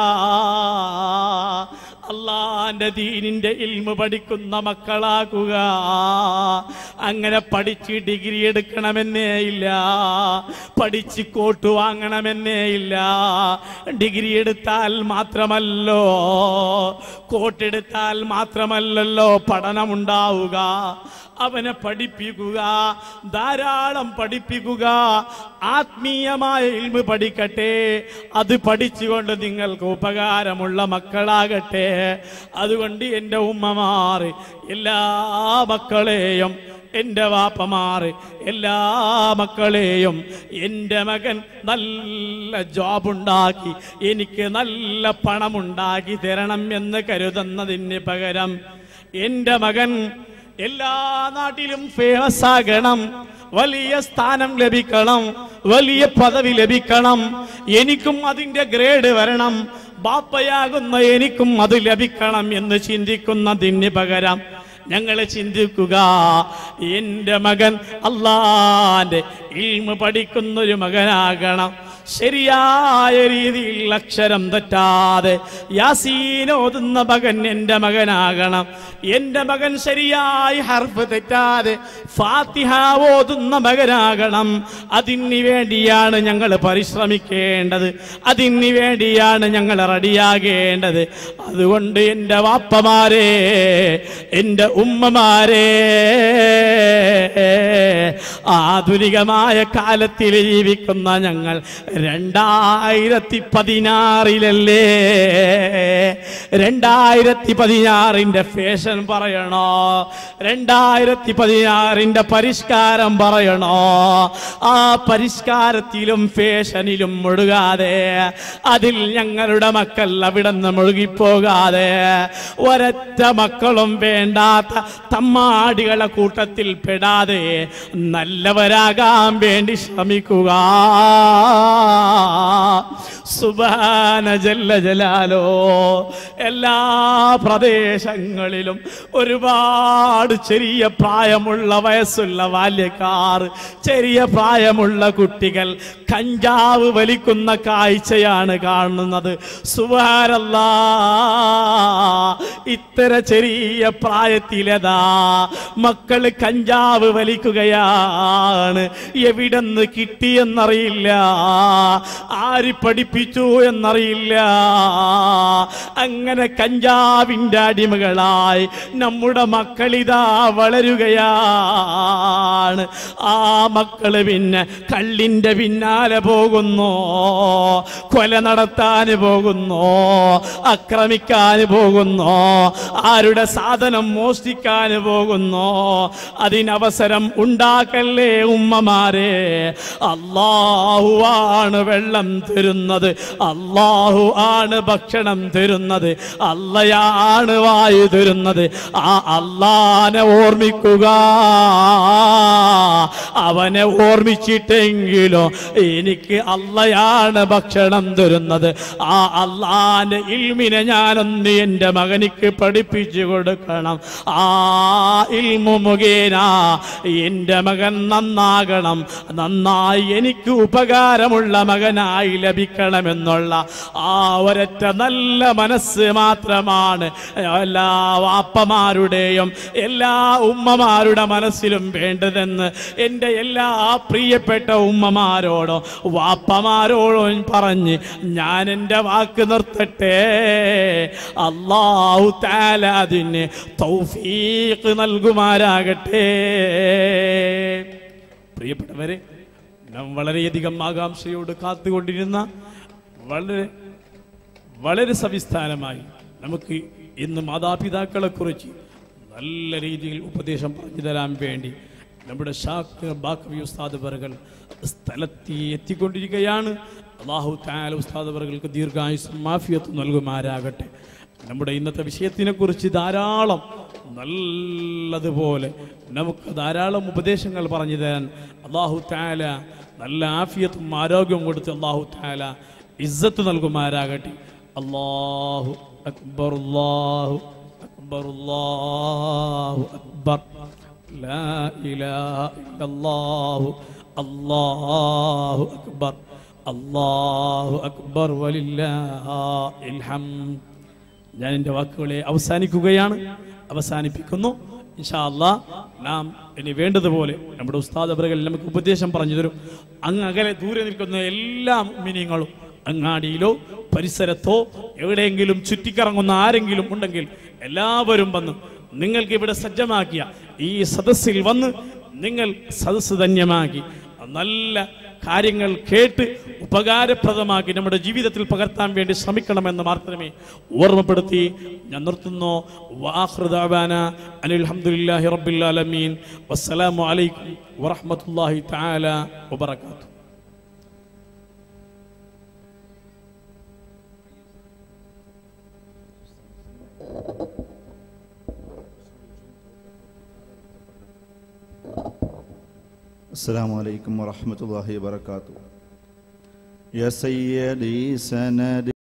അള്ളാന്റെ ദീനിന്റെ ഇൽമ പഠിക്കുന്ന മക്കളാക്കുക അങ്ങനെ പഠിച്ച് ഡിഗ്രി എടുക്കണമെന്നേ ഇല്ല പഠിച്ച് കോട്ട് വാങ്ങണമെന്നേ ഇല്ല ഡിഗ്രി എടുത്താൽ മാത്രമല്ലോ കോട്ടെടുത്താൽ മാത്രമല്ലല്ലോ പഠനമുണ്ടാവുക അവനെ പഠിപ്പിക്കുക ധാരാളം പഠിപ്പിക്കുക ആത്മീയമായ ഇൽമ പഠിക്കട്ടെ അത് പഠിച്ചുകൊണ്ട് നിങ്ങൾക്ക് ഉപകാരമുള്ള മക്കളാകട്ടെ അതുകൊണ്ട് എൻ്റെ ഉമ്മമാർ എല്ലാ മക്കളെയും എൻ്റെ വാപ്പമാർ എല്ലാ മക്കളെയും എൻ്റെ മകൻ നല്ല ജോബുണ്ടാക്കി എനിക്ക് നല്ല പണമുണ്ടാക്കി തരണം എന്ന് കരുതുന്നതിന് പകരം എൻ്റെ മകൻ എല്ലാ നാട്ടിലും ഫേമസ് ആകണം വലിയ സ്ഥാനം ലഭിക്കണം വലിയ പദവി ലഭിക്കണം എനിക്കും അതിൻ്റെ ഗ്രേഡ് വരണം ബാപ്പയാകുന്ന എനിക്കും അത് ലഭിക്കണം എന്ന് ചിന്തിക്കുന്നതിന് പകരം ഞങ്ങൾ ചിന്തിക്കുക എൻ്റെ മകൻ അള്ളാന്റെ ഇൽമ പഠിക്കുന്നൊരു മകനാകണം ശരിയായ രീതിയിൽ അക്ഷരം തെറ്റാതെ യാസീൻ ഓതുന്ന മകൻ എൻ്റെ മകനാകണം എൻ്റെ മകൻ ശരിയായി ഹർഫ് തെറ്റാതെ ഫാത്തിഹ ഓതുന്ന മകനാകണം അതിന് വേണ്ടിയാണ് ഞങ്ങൾ പരിശ്രമിക്കേണ്ടത് അതിന് വേണ്ടിയാണ് ഞങ്ങൾ റെഡിയാകേണ്ടത് അതുകൊണ്ട് എൻ്റെ വാപ്പമാരെ എൻ്റെ ഉമ്മമാരെ ആധുനികമായ കാലത്തിൽ ജീവിക്കുന്ന ഞങ്ങൾ രണ്ടായിരത്തി പതിനാറിലല്ലേ രണ്ടായിരത്തി പതിനാറിന്റെ ഫാഷൻ പറയണോ രണ്ടായിരത്തി പതിനാറിന്റെ പരിഷ്കാരം പറയണോ ആ പരിഷ്കാരത്തിലും ഫാഷനിലും മുഴുകാതെ അതിൽ ഞങ്ങളുടെ മക്കൾ അവിടെ നിന്ന് മുഴുകിപ്പോകാതെ ഒരൊറ്റ മക്കളും വേണ്ടാത്ത തമ്മാടികളെ കൂട്ടത്തിൽ പെടാതെ നല്ലവരാകാൻ വേണ്ടി ശ്രമിക്കുക സുബാന ജല്ല ജലാലോ എല്ലാ പ്രദേശങ്ങളിലും ഒരുപാട് ചെറിയ പ്രായമുള്ള വയസ്സുള്ള ബാല്യക്കാർ ചെറിയ പ്രായമുള്ള കുട്ടികൾ കഞ്ചാവ് വലിക്കുന്ന കാഴ്ചയാണ് കാണുന്നത് സുബാനല്ലാ ഇത്തര ചെറിയ പ്രായത്തിലതാ മക്കൾ കഞ്ചാവ് വലിക്കുകയാണ് എവിടെന്ന് കിട്ടിയെന്നറിയില്ല ആര് പഠിപ്പിച്ചു എന്നറിയില്ല അങ്ങനെ കഞ്ചാവിൻ്റെ അടിമകളായി നമ്മുടെ മക്കളിതാ വളരുകയാണ് ആ മക്കള് പിന്നെ കള്ളിൻ്റെ പിന്നാലെ പോകുന്നു കൊല നടത്താൻ പോകുന്നു ആക്രമിക്കാൻ പോകുന്നു ആരുടെ സാധനം മോഷ്ടിക്കാൻ പോകുന്നു അതിനവസരം ഉണ്ടാക്കല്ലേ ഉമ്മമാരെ അള്ളാഹു ആണ് വെള്ളം തരുന്നത് അള്ളാഹു ആണ് ഭക്ഷണം തരുന്നത് അള്ളയാണ് വായു തരുന്നത് ആ അള്ളാനെ ഓർമ്മിക്കുക അവനെ ഓർമ്മിച്ചിട്ടെങ്കിലോ എനിക്ക് അള്ളയാണ് ഭക്ഷണം തരുന്നത് ആ അള്ളാന്റെ ഇൽമിനെ ഞാനൊന്ന് എൻ്റെ മകനിക്ക് പഠിപ്പിച്ചു കൊടുക്കണം ആ ഇൽമു മുഖേന എൻ്റെ മകൻ നന്നാകണം നന്നായി എനിക്ക് ഉപകാരമുള്ള മകനായി ലഭിക്കണമെന്നുള്ള ആ ഒരൊറ്റ നല്ല മനസ്സ് മാത്രമാണ് എല്ലാ വാപ്പമാരുടെയും എല്ലാ ഉമ്മമാരുടെ മനസ്സിലും വേണ്ടതെന്ന് എൻ്റെ എല്ലാ പ്രിയപ്പെട്ട ഉമ്മമാരോടും വാപ്പമാരോടും പറഞ്ഞ് ഞാൻ എൻ്റെ വാക്ക് നിർത്തട്ടെ അള്ളാഹു താല അതിന് തൗഫീഖ് നൽകുമാരാകട്ടെ പ്രിയപ്പെട്ടവരെ നാം വളരെയധികം ആകാംക്ഷയോട് കാത്തുകൊണ്ടിരുന്ന വളരെ വളരെ സവിസ്ഥാനമായി നമുക്ക് ഇന്ന് മാതാപിതാക്കളെ കുറിച്ച് നല്ല രീതിയിൽ ഉപദേശം പറഞ്ഞു തരാൻ വേണ്ടി നമ്മുടെ ഷാക്ക് ബാക്കവി ഉസ്താദ് ബറുകൾ സ്ഥലത്തി എത്തിക്കൊണ്ടിരിക്കുകയാണ് അള്ളാഹു താല ഉസ്താദ് ബറുകൾക്ക് ദീർഘായുസ് മാഫിയത്ത് നൽകുമാരാകട്ടെ നമ്മുടെ ഇന്നത്തെ വിഷയത്തിനെ കുറിച്ച് ധാരാളം നല്ലതുപോലെ നമുക്ക് ധാരാളം ഉപദേശങ്ങൾ പറഞ്ഞു തരാൻ അള്ളാഹു താല നല്ല ആഫിയത്തും ആരോഗ്യവും കൊടുത്ത് അള്ളാഹു താല ഇസ്സത്ത് നൽകുമാരാകട്ടെ അള്ളാഹു അക്ബർ അള്ളാഹു അക്ബർ അള്ളാഹു അക്ബർ لا إله إلا الله الله أكبر الله أكبر ولله الحمد ഞാൻ എൻ്റെ വാക്കുകളെ അവസാനിക്കുകയാണ് അവസാനിപ്പിക്കുന്നു ഇൻഷാ അല്ലാ നാം ഇനി വേണ്ടതുപോലെ നമ്മുടെ ഉസ്താദ് അവറുകൾ നമുക്ക് ഉപദേശം പറഞ്ഞു തരും അങ്ങ് അകലെ ദൂരെ നിൽക്കുന്ന എല്ലാ മിനിങ്ങളും അങ്ങാടിയിലോ പരിസരത്തോ എവിടെയെങ്കിലും ചുറ്റിക്കറങ്ങുന്ന ആരെങ്കിലും ഉണ്ടെങ്കിൽ എല്ലാവരും വന്ന് നിങ്ങൾക്ക് ഇവിടെ സജ്ജമാക്കിയ ഈ സദസ്സിൽ വന്ന് നിങ്ങൾ സദസ്സ് ധന്യമാക്കി നല്ല കാര്യങ്ങൾ കേട്ട് ഉപകാരപ്രദമാക്കി നമ്മുടെ ജീവിതത്തിൽ പകർത്താൻ വേണ്ടി ശ്രമിക്കണമെന്ന് മാത്രമേ ഓർമ്മപ്പെടുത്തി ഞാൻ നിർത്തുന്നു വാഹൃദാന അനിൽഹമുല്ലാഹി റബ്ബിൽ ആലമീൻ വസ്സലാമു അലൈക്കും വറഹ്മത്തുള്ളാഹി തആല വബറകാതുഹു السلام عليكم ورحمة الله وبركاته يا سيدي سند